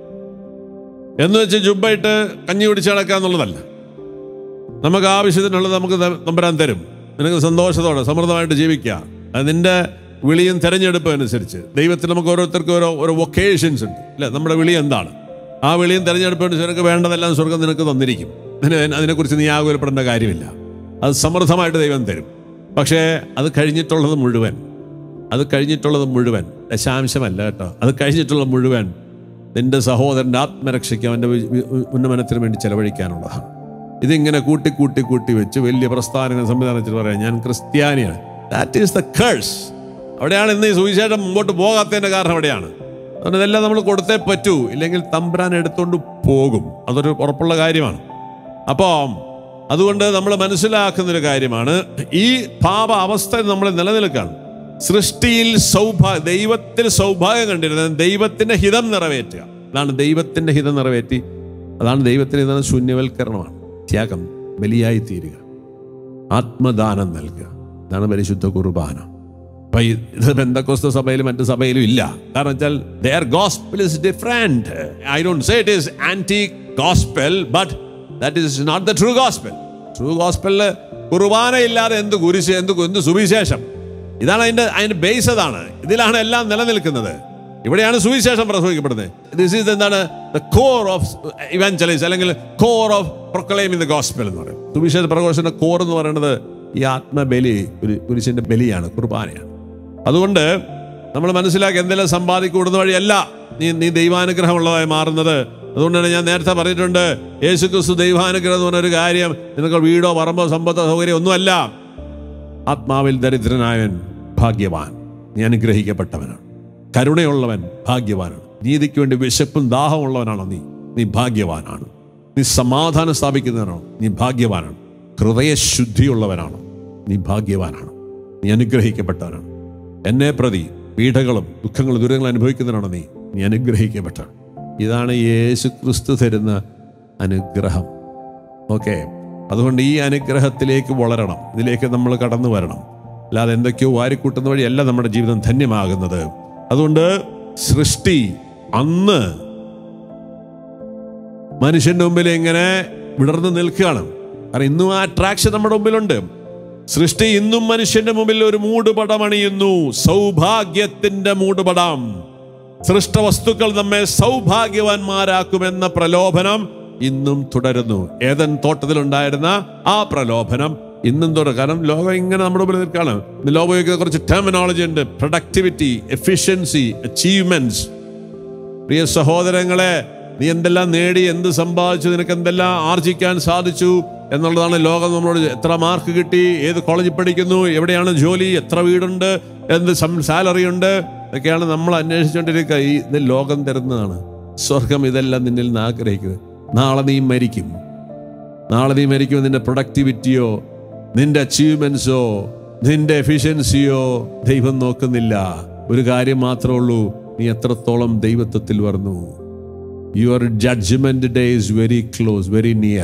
എന്ന് വെച്ച് ജുബായിട്ട് കഞ്ഞി പിടിച്ച് നടക്കുക എന്നുള്ളതല്ല നമുക്ക് ആവശ്യത്തിനുള്ളത് നമുക്ക് ത- തമ്പുരാൻ തരും നിനക്ക് സന്തോഷത്തോടെ സമൃദ്ധമായിട്ട് ജീവിക്കുക അത് നിന്റെ വിളിയും തെരഞ്ഞെടുപ്പും അനുസരിച്ച് ദൈവത്തിൽ നമുക്ക് ഓരോരുത്തർക്കും ഓരോ ഓരോ വൊക്കേഷൻസ് ഉണ്ട് അല്ലെ നമ്മുടെ വിളി എന്താണ് ആ വിളിയും തെരഞ്ഞെടുപ്പും അനുസരിച്ച് നിനക്ക് വേണ്ടതെല്ലാം സ്വർഗം നിനക്ക് തന്നിരിക്കും അതിന് അതിനെക്കുറിച്ച് നീ ആകുലപ്പെടേണ്ട കാര്യമില്ല അത് സമൃദ്ധമായിട്ട് ദൈവം തരും പക്ഷേ അത് കഴിഞ്ഞിട്ടുള്ളത് മുഴുവൻ അത് കഴിഞ്ഞിട്ടുള്ളത് മുഴുവൻ ദശാംശമല്ല കേട്ടോ അത് കഴിഞ്ഞിട്ടുള്ള മുഴുവൻ നിന്റെ സഹോദരൻ്റെ ആത്മരക്ഷയ്ക്ക് അവൻ്റെ വി- വി- ഉന്നമനത്തിന് വേണ്ടി ചെലവഴിക്കാനുള്ളതാണ് ഇതിങ്ങനെ കൂട്ടി കൂട്ടി കൂട്ടി വെച്ച് വലിയ പ്രസ്ഥാനങ്ങൾ സംവിധാനത്തിൽ പറയാം ഞാൻ ക്രിസ്ത്യാനിയാണ് ദാറ്റ് ഈസ് ദ കേഴ്സ് അവിടെയാണ് ഇന്ന് ഈ സുവിശേഷം മുമ്പോട്ട് പോകാത്തതിൻ്റെ കാരണം അവിടെയാണ് അതുകൊണ്ട് ഇതെല്ലാം നമ്മൾ കൊടുത്തേ പറ്റൂ ഇല്ലെങ്കിൽ തമ്പ്രാൻ എടുത്തുകൊണ്ട് പോകും അതൊരു ഉറപ്പുള്ള കാര്യമാണ് അപ്പം അതുകൊണ്ട് നമ്മൾ മനസ്സിലാക്കുന്ന ഒരു കാര്യമാണ് ഈ പാപ അവസ്ഥ നമ്മൾ നിലനിൽക്കുകയാണ് സൃഷ്ടിയിൽ സൗഭാഗ്യ ദൈവത്തിൽ സൗഭാഗ്യം കണ്ടിരുന്നത് ദൈവത്തിന്റെ ഹിതം നിറവേറ്റുക അതാണ് ദൈവത്തിന്റെ ഹിതം നിറവേറ്റി അതാണ് ദൈവത്തിന് ഹിതം ശൂന്യവൽക്കരണമാണ് ത്യാഗം ബലിയായി തീരുക ആത്മദാനം നൽകുക ഇതാണ് പരിശുദ്ധ കുർബാന അപ്പൊ ഈ- ഇത് ബന്ധക്കോസ്ത സഭയിലും മറ്റു സഭയിലും ഇല്ല കാരണം വെച്ചാൽ there gospel is different I don't say it is anti gospel but that is not the true gospel true ഗോസ്പെലില് കുർബാന ഇല്ലാതെ എന്ത് കുരിശ് എന്ത് എന്ത് സുവിശേഷം ഇതാണ് അതിന്റെ അതിന്റെ ബേസ് അതാണ് ഇതിലാണ് എല്ലാം നിലനിൽക്കുന്നത് ഇവിടെയാണ് സുവിശേഷം പ്രസവിക്കപ്പെടുന്നത് ദിസ് ഈസ് എന്താണ് ദ കോർ ഓഫ് ഇവാഞ്ചലൈസ് അല്ലെങ്കിൽ core of proclaiming the gospel എന്ന് പറയും സുവിശേഷ പ്രഘോഷന്റെ കോർ എന്ന് പറയുന്നത് ഈ ആത്മബലി ഒരു കുരിശിന്റെ ബലിയാണ് കുർബാനയാണ് അതുകൊണ്ട് നമ്മൾ മനസ്സിലാക്കി എന്തെല്ലാം സമ്പാദിക്കൂടുന്ന വഴിയല്ല നീ നീ ദൈവാനുഗ്രഹമുള്ളതായി മാറുന്നത് അതുകൊണ്ടാണ് ഞാൻ നേരത്തെ പറഞ്ഞിട്ടുണ്ട് യേശു ക്രിസ്തു ദൈവാനുഗ്രഹം എന്ന് പറഞ്ഞ ഒരു കാര്യം നിനക്ക് വീടോ പറമ്പോ സമ്പത്തോ സൗകര്യം ഒന്നുമല്ല ആത്മാവിൽ ദരിദ്രനായവൻ ഭാഗ്യവാൻ നീ അനുഗ്രഹിക്കപ്പെട്ടവനാണ് കരുണയുള്ളവൻ ഭാഗ്യവാനാണ് നീതിക്ക് വേണ്ടി വിശപ്പും ദാഹമുള്ളവനാണോ നീ നീ ഭാഗ്യവാനാണ് നീ സമാധാനം സ്ഥാപിക്കുന്നവനാണോ നീ ഭാഗ്യവാനാണ് ഹൃദയശുദ്ധിയുള്ളവനാണോ നീ ഭാഗ്യവാനാണ് നീ അനുഗ്രഹിക്കപ്പെട്ടവനാണ് എന്നെ പ്രതി പീഡകളും ദുഃഖങ്ങളും ദുരിതങ്ങളും അനുഭവിക്കുന്നവനാണോ നീ നീ അനുഗ്രഹിക്കപ്പെട്ടവൻ ഇതാണ് യേശു ക്രിസ്തു തരുന്ന അനുഗ്രഹം ഓക്കെ അതുകൊണ്ട് ഈ അനുഗ്രഹത്തിലേക്ക് വളരണം ഇതിലേക്ക് നമ്മൾ കടന്നു വരണം അല്ലാതെ എന്തൊക്കെയോ വാരിക്കൂട്ടുന്ന വഴിയല്ല നമ്മുടെ ജീവിതം ധന്യമാകുന്നത് അതുകൊണ്ട് സൃഷ്ടി അന്ന് മനുഷ്യന്റെ മുമ്പിൽ ഇങ്ങനെ വിടർന്നു നിൽക്കുകയാണ് കാരണം ഇന്നും ആ അട്രാക്ഷൻ നമ്മുടെ മുമ്പിലുണ്ട് സൃഷ്ടി ഇന്നും മനുഷ്യന്റെ മുമ്പിൽ ഒരു മൂടുപടം അണിയുന്നു സൗഭാഗ്യത്തിന്റെ മൂടുപടം സൃഷ്ടവസ്തുക്കൾ നമ്മെ സൗഭാഗ്യവാന്മാരാക്കുമെന്ന പ്രലോഭനം ഇന്നും തുടരുന്നു ഏതൻ തോട്ടത്തിലുണ്ടായിരുന്ന ആ പ്രലോഭനം ഇന്നും തുടരും കാരണം ലോകം ഇങ്ങനെ നമ്മുടെ മുമ്പിൽ നിൽക്കുകയാണ് ഇന്ന് ലോകം ഉപയോഗിക്കുന്ന കുറച്ച് ടെർമിനോളജി ഉണ്ട് പ്രൊഡക്ടിവിറ്റി എഫിഷ്യൻസി അച്ചീവ്മെന്റ്സ് പ്രിയ സഹോദരങ്ങളെ നീ എന്തെല്ലാം നേടി എന്ത് സമ്പാദിച്ചു നിനക്ക് എന്തെല്ലാം ആർജിക്കാൻ സാധിച്ചു എന്നുള്ളതാണ് ലോകം നമ്മളോട് എത്ര മാർക്ക് കിട്ടി ഏത് കോളേജിൽ പഠിക്കുന്നു എവിടെയാണ് ജോലി എത്ര വീടുണ്ട് എന്ത് സാലറി ഉണ്ട് ഇതൊക്കെയാണ് നമ്മൾ അന്വേഷിച്ചുകൊണ്ടിരിക്കുക ഈ ഇത് ലോകം തരുന്നതാണ് സ്വർഗം ഇതെല്ലാം നിന്നിൽ നിന്ന് ആഗ്രഹിക്കുന്നത് നാളെ നീ മരിക്കും നാളെ നീ മരിക്കുമ്പോൾ നിന്റെ പ്രൊഡക്ടിവിറ്റിയോ നിന്റെ അച്ചീവ്മെന്റ്സോ നിന്റെ എഫിഷ്യൻസിയോ ദൈവം നോക്കുന്നില്ല ഒരു കാര്യം മാത്രമേ ഉള്ളൂ നീ എത്രത്തോളം ദൈവത്വത്തിൽ വരുന്നു your judgement day is very close very near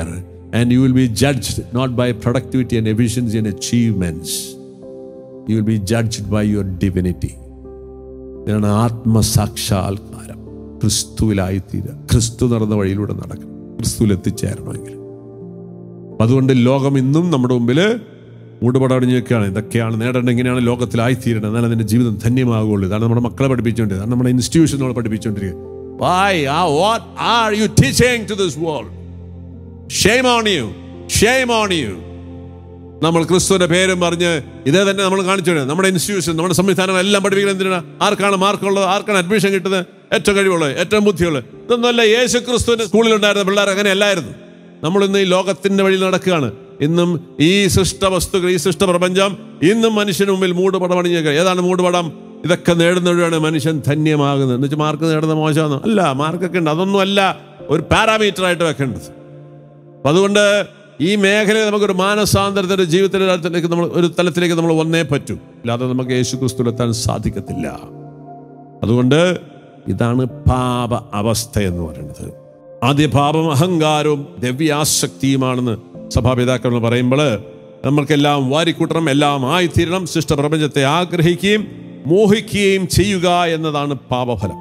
and you will be judged not by productivity and efficiency and achievements you will be judged by your divinity ഇതാണ് ആത്മസാക്ഷാത്കാരം ക്രിസ്തുവിലായിത്തീരുക ക്രിസ്തു നടന്ന വഴിയിലൂടെ നടക്കണം ക്രിസ്തുവിൽ എത്തിച്ചേരണമെങ്കിൽ അപ്പൊ അതുകൊണ്ട് ലോകം ഇന്നും നമ്മുടെ മുമ്പിൽ മൂടുപടടിഞ്ഞ് നിൽക്കുകയാണ് ഇതൊക്കെയാണ് നേടേണ്ടത് ഇങ്ങനെയാണ് ലോകത്തിലായിത്തീരണം എന്നാൽ അതിൻ്റെ ജീവിതം ധന്യമാകുള്ളൂ ഇതാണ് നമ്മുടെ മക്കളെ പഠിപ്പിച്ചുകൊണ്ടിരിക്കുന്നത് ഇതാണ് നമ്മുടെ ഇൻസ്റ്റിറ്റ്യൂഷൻ നമ്മൾ പഠിപ്പിച്ചുകൊണ്ടിരിക്കുന്നത് Why? Ah, what are you teaching to this world? Shame on you. Shame on you. നമ്മൾ ക്രിസ്തുവിന്റെ പേരും പറഞ്ഞ് ഇതേ തന്നെ നമ്മൾ കാണിച്ചു തരുന്നത്. നമ്മുടെ ഇൻസ്റ്റിറ്റ്യൂഷൻ നമ്മുടെ സംവിധാനങ്ങൾ എല്ലാം പഠിപ്പിക്കുന്നത് എന്തിനാണ് ആർക്കാണ് മാർക്കുള്ളത് ആർക്കാണ് അഡ്മിഷൻ കിട്ടുന്നത് ഏറ്റവും കഴിവുള്ളത് ഏറ്റവും ബുദ്ധിയുള്ളത് ഇതൊന്നുമല്ല യേശു ക്രിസ്തുവിന്റെ സ്കൂളിലുണ്ടായിരുന്ന പിള്ളേർ അങ്ങനെ അല്ലായിരുന്നു നമ്മൾ ഇന്ന് ഈ ലോകത്തിന്റെ വഴി നടക്കുകയാണ് ഇന്നും ഈ സൃഷ്ട വസ്തുക്കൾ ഈ സൃഷ്ട പ്രപഞ്ചം ഇന്നും മനുഷ്യന് മുമ്പിൽ മൂടുപടം അണിഞ്ഞേക്കുക ഏതാണ് മൂടുപടം ഇതൊക്കെ നേടുന്നവരാണ് മനുഷ്യൻ ധന്യമാകുന്നത് എന്ന് വെച്ചാൽ മാർക്ക് നേടുന്ന മോശമാണ് അല്ല മാർക്കൊക്കെ ഉണ്ട് അതൊന്നും അല്ല ഒരു പാരാമീറ്റർ ആയിട്ട് വെക്കേണ്ടത് അപ്പൊ അതുകൊണ്ട് ഈ മേഖലയിൽ നമുക്കൊരു മാനസാന്തരത്തിന്റെ ജീവിതത്തിന്റെ തലത്തിലേക്ക് നമ്മൾ ഒരു തലത്തിലേക്ക് നമ്മൾ വന്നേ പറ്റൂ ഇല്ലാതെ നമുക്ക് യേശു ക്രിസ്തുവിലെത്താൻ സാധിക്കത്തില്ല അതുകൊണ്ട് ഇതാണ് പാപ അവസ്ഥ എന്ന് പറയുന്നത് ആദ്യ പാപം അഹങ്കാരവും ദിവ്യാസക്തിയുമാണെന്ന് സഭാപിതാക്കൾ പറയുമ്പോൾ നമ്മൾക്കെല്ലാം വാരിക്കൂട്ടണം എല്ലാം ആയിത്തീരണം സൃഷ്ട പ്രപഞ്ചത്തെ ആഗ്രഹിക്കുകയും മോഹിക്കുകയും ചെയ്യുക എന്നതാണ് പാപഫലം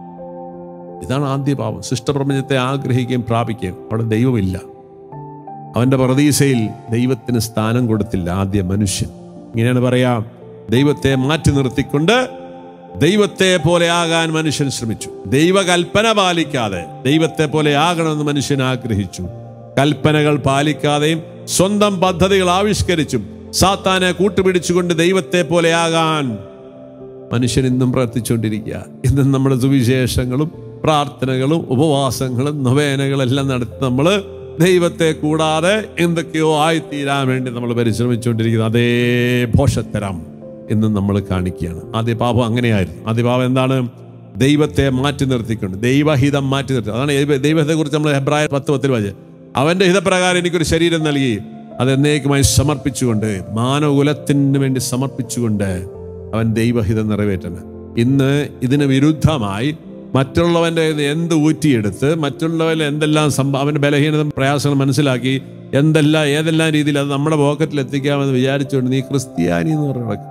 ഇതാണ് ആദ്യ പാപം സൃഷ്ടപ്രപഞ്ചത്തെ ആഗ്രഹിക്കുകയും പ്രാപിക്കുകയും അവിടെ ദൈവമില്ല അവന്റെ പ്രതീസയിൽ ദൈവത്തിന് സ്ഥാനം കൊടുത്തില്ല ആദ്യ മനുഷ്യൻ ഇങ്ങനെയാണ് പറയാ ദൈവത്തെ മാറ്റി നിർത്തിക്കൊണ്ട് ദൈവത്തെ പോലെ ആകാൻ മനുഷ്യൻ ശ്രമിച്ചു ദൈവകൽപ്പന പാലിക്കാതെ ദൈവത്തെ പോലെ ആകണമെന്ന് മനുഷ്യൻ ആഗ്രഹിച്ചു കൽപ്പനകൾ പാലിക്കാതെയും സ്വന്തം പദ്ധതികൾ ആവിഷ്കരിച്ചും സാത്താനെ കൂട്ടുപിടിച്ചുകൊണ്ട് ദൈവത്തെ പോലെ ആകാൻ മനുഷ്യൻ ഇന്നും പ്രവർത്തിച്ചുകൊണ്ടിരിക്കുക ഇന്നും നമ്മുടെ സുവിശേഷങ്ങളും പ്രാർത്ഥനകളും ഉപവാസങ്ങളും നൊവേനകളെല്ലാം നടത്തി നമ്മൾ ദൈവത്തെ കൂടാതെ എന്തൊക്കെയോ ആയിത്തീരാൻ വേണ്ടി നമ്മൾ പരിശ്രമിച്ചുകൊണ്ടിരിക്കുന്നത് അതേ ഭോഷത്തരം എന്നും നമ്മൾ കാണിക്കുകയാണ് ആദ്യ പാപം അങ്ങനെയായിരുന്നു ആദ്യ പാപം എന്താണ് ദൈവത്തെ മാറ്റി നിർത്തിക്കൊണ്ട് ദൈവഹിതം മാറ്റി നിർത്തി അതാണ് ദൈവ- ദൈവത്തെക്കുറിച്ച് നമ്മൾ ഹെബ്രായ പത്ത് പത്തിൽ വായിച്ചത് അവന്റെ ഹിതപ്രകാരം എനിക്കൊരു ശരീരം നൽകി അത് എന്നേക്കുമായി സമർപ്പിച്ചുകൊണ്ട് മാനവകുലത്തിന് വേണ്ടി സമർപ്പിച്ചുകൊണ്ട് അവൻ ദൈവഹിതം നിറവേറ്റണം ഇന്ന് ഇതിന് വിരുദ്ധമായി മറ്റുള്ളവന്റെ കയ്യിൽ നിന്ന് എന്ത് ഊറ്റിയെടുത്ത് മറ്റുള്ളവരിൽ എന്തെല്ലാം സംഭവം അവന്റെ ബലഹീനത പ്രയാസങ്ങൾ മനസ്സിലാക്കി എന്തെല്ലാം ഏതെല്ലാം രീതിയിൽ അത് നമ്മുടെ പോക്കറ്റിൽ എത്തിക്കാമെന്ന് വിചാരിച്ചുകൊണ്ട് നീ ക്രിസ്ത്യാനി എന്ന് പറഞ്ഞ നടക്കും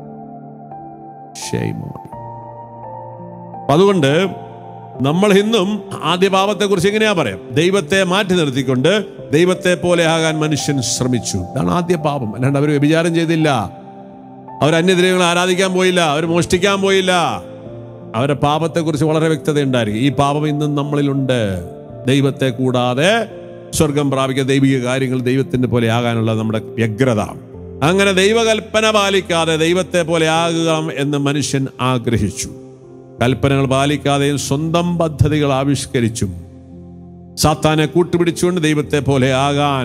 Shame on you. അപ്പൊ അതുകൊണ്ട് നമ്മൾ ഇന്നും ആദ്യ പാപത്തെ കുറിച്ച് എങ്ങനെയാ പറയാം ദൈവത്തെ മാറ്റി നിർത്തിക്കൊണ്ട് ദൈവത്തെ പോലെ ആകാൻ മനുഷ്യൻ ശ്രമിച്ചു ഇതാണ് ആദ്യ പാപം അല്ലാണ്ട് അവർ വ്യഭിചാരം ചെയ്തില്ല അവർ അന്യദൈവങ്ങളെ ആരാധിക്കാൻ പോയില്ല അവർ മോഷ്ടിക്കാൻ പോയില്ല അവരുടെ പാപത്തെക്കുറിച്ച് വളരെ വ്യക്തത ഉണ്ടായിരിക്കും ഈ പാപം ഇന്നും നമ്മളിലുണ്ട് ദൈവത്തെ കൂടാതെ സ്വർഗം പ്രാപിക്കുക ദൈവിക കാര്യങ്ങൾ ദൈവത്തിന്റെ പോലെ ആകാനുള്ള നമ്മുടെ വ്യഗ്രത അങ്ങനെ ദൈവകൽപ്പന പാലിക്കാതെ ദൈവത്തെ പോലെ ആകുക എന്ന് മനുഷ്യൻ ആഗ്രഹിച്ചു കൽപ്പനകൾ പാലിക്കാതെയും സ്വന്തം പദ്ധതികൾ ആവിഷ്കരിച്ചും സാത്താനെ കൂട്ടുപിടിച്ചുകൊണ്ട് ദൈവത്തെ പോലെ ആകാൻ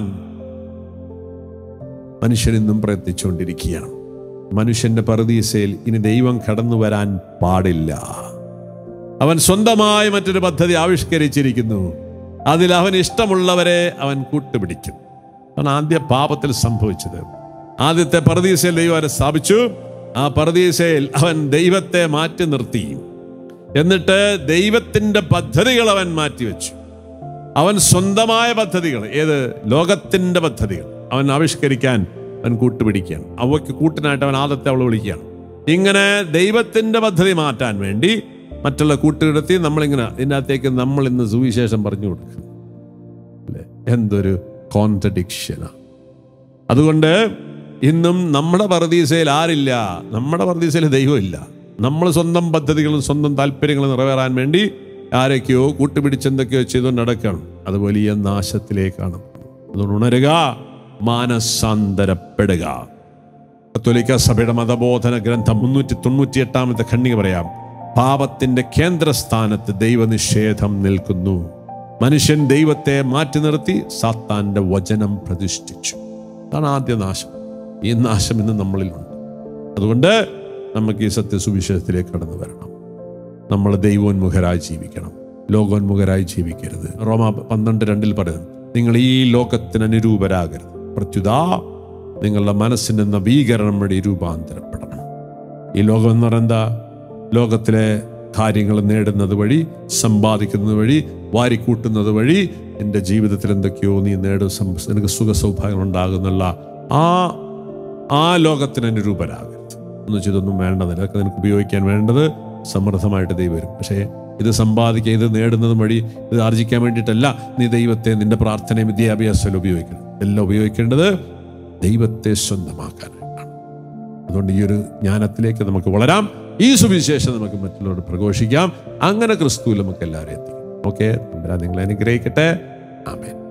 മനുഷ്യൻ ഇന്നും പ്രയത്നിച്ചുകൊണ്ടിരിക്കുകയാണ് മനുഷ്യന്റെ പറുദീസയിൽ ഇനി ദൈവം കടന്നു വരാൻ പാടില്ല അവൻ സ്വന്തമായി മറ്റൊരു പദ്ധതി ആവിഷ്കരിച്ചിരിക്കുന്നു അതിൽ അവൻ ഇഷ്ടമുള്ളവരെ അവൻ കൂട്ടുപിടിക്കും അതാണ് ആദ്യ പാപത്തിൽ സംഭവിച്ചത് ആദ്യത്തെ പറുദീസയിൽ ദൈവം അവരെ സ്ഥാപിച്ചു ആ പറുദീസയിൽ അവൻ ദൈവത്തെ മാറ്റി നിർത്തി എന്നിട്ട് ദൈവത്തിന്റെ പദ്ധതികൾ അവൻ മാറ്റിവെച്ചു അവൻ സ്വന്തമായ പദ്ധതികൾ ഏത് ലോകത്തിന്റെ പദ്ധതികൾ അവൻ ആവിഷ്കരിക്കാൻ അവൻ കൂട്ടുപിടിക്കുകയാണ് അവയ്ക്ക് കൂട്ടിനായിട്ട് അവൻ ആദത്തെ അവൾ വിളിക്കുകയാണ് ഇങ്ങനെ ദൈവത്തിന്റെ പദ്ധതി മാറ്റാൻ വേണ്ടി മറ്റുള്ള കൂട്ടുകിടത്തി നമ്മളിങ്ങനെ ഇതിനകത്തേക്ക് നമ്മൾ ഇന്ന് സുവിശേഷം പറഞ്ഞു കൊടുക്കും അല്ലേ എന്തൊരു കോൺട്രഡിക്ഷനാ അതുകൊണ്ട് ഇന്നും നമ്മുടെ പർദീസയിൽ ആരില്ല നമ്മുടെ പർദീസയിൽ ദൈവമില്ല നമ്മൾ സ്വന്തം പദ്ധതികളും സ്വന്തം താല്പര്യങ്ങളും നിറവേറാൻ വേണ്ടി ആരൊക്കെയോ കൂട്ടുപിടിച്ചെന്തൊക്കെയോ ചെയ്തുകൊണ്ട് നടക്കണം അത് വലിയ നാശത്തിലേക്കാണ് അതുകൊണ്ട് ഉണരുക മാനസാന്തരപ്പെടുക കത്തോലിക്ക സഭയുടെ മതബോധന ഗ്രന്ഥം മുന്നൂറ്റി തൊണ്ണൂറ്റി എട്ടാമത്തെ ഖണ്ഡിക പറയാം പാപത്തിന്റെ കേന്ദ്രസ്ഥാനത്ത് ദൈവനിഷേധം നിൽക്കുന്നു മനുഷ്യൻ ദൈവത്തെ മാറ്റി നിർത്തി സാത്താന്റെ വചനം പ്രതിഷ്ഠിച്ചു അതാണ് ആദ്യ നാശം ഈ നാശം ഇന്ന് നമ്മളിലുണ്ട് അതുകൊണ്ട് നമുക്ക് ഈ സത്യസുവിശേഷത്തിലേക്ക് കടന്നു വരണം നമ്മൾ ദൈവോന്മുഖരായി ജീവിക്കണം ലോകോന്മുഖരായി ജീവിക്കരുത് റോമ പന്ത്രണ്ട് രണ്ടിൽ പറയുന്നു നിങ്ങൾ ഈ ലോകത്തിന് അനുരൂപരാകരുത് പ്രത്യുത നിങ്ങളുടെ മനസ്സിന്റെ നവീകരണം വഴി രൂപാന്തരപ്പെടണം ഈ ലോകം എന്ന് പറയുന്നത് ലോകത്തിലെ കാര്യങ്ങൾ നേടുന്നത് വഴി സമ്പാദിക്കുന്നത് വഴി വാരിക്കൂട്ടുന്നത് വഴി എൻ്റെ ജീവിതത്തിൽ എന്തൊക്കെയോ നീ നേടും സം- നിനക്ക് സുഖ സൗഭാഗ്യം ഉണ്ടാകുന്നുള്ള ആ ആ ലോകത്തിന് അനുരൂപരാകരുത് എന്ന് വെച്ചാൽ ഇതൊന്നും വേണ്ടതില്ല അതൊക്കെ നിനക്ക് ഉപയോഗിക്കാൻ വേണ്ടത് സമൃദ്ധമായിട്ട് ദൈവം വരും പക്ഷേ ഇത് സമ്പാദിക്കുക ഇത് നേടുന്നത് വഴി ഇത് ആർജിക്കാൻ വേണ്ടിയിട്ടല്ല നീ ദൈവത്തെ നിന്റെ പ്രാർത്ഥനയും വിദ്യാഭ്യാസത്തിൽ ഉപയോഗിക്കണം എല്ലാം ഉപയോഗിക്കേണ്ടത് ദൈവത്തെ സ്വന്തമാക്കാനായിട്ടാണ് അതുകൊണ്ട് ഈ ഒരു ജ്ഞാനത്തിലേക്ക് നമുക്ക് വളരാം ഈ സുവിശേഷം നമുക്ക് മറ്റുള്ളവരോട് പ്രഘോഷിക്കാം അങ്ങനെ ക്രിസ്തുവിൽ നമുക്ക് എല്ലാവരും എത്തിക്കാം ഓക്കെ നിങ്ങളെ അനുഗ്രഹിക്കട്ടെ ആമേൻ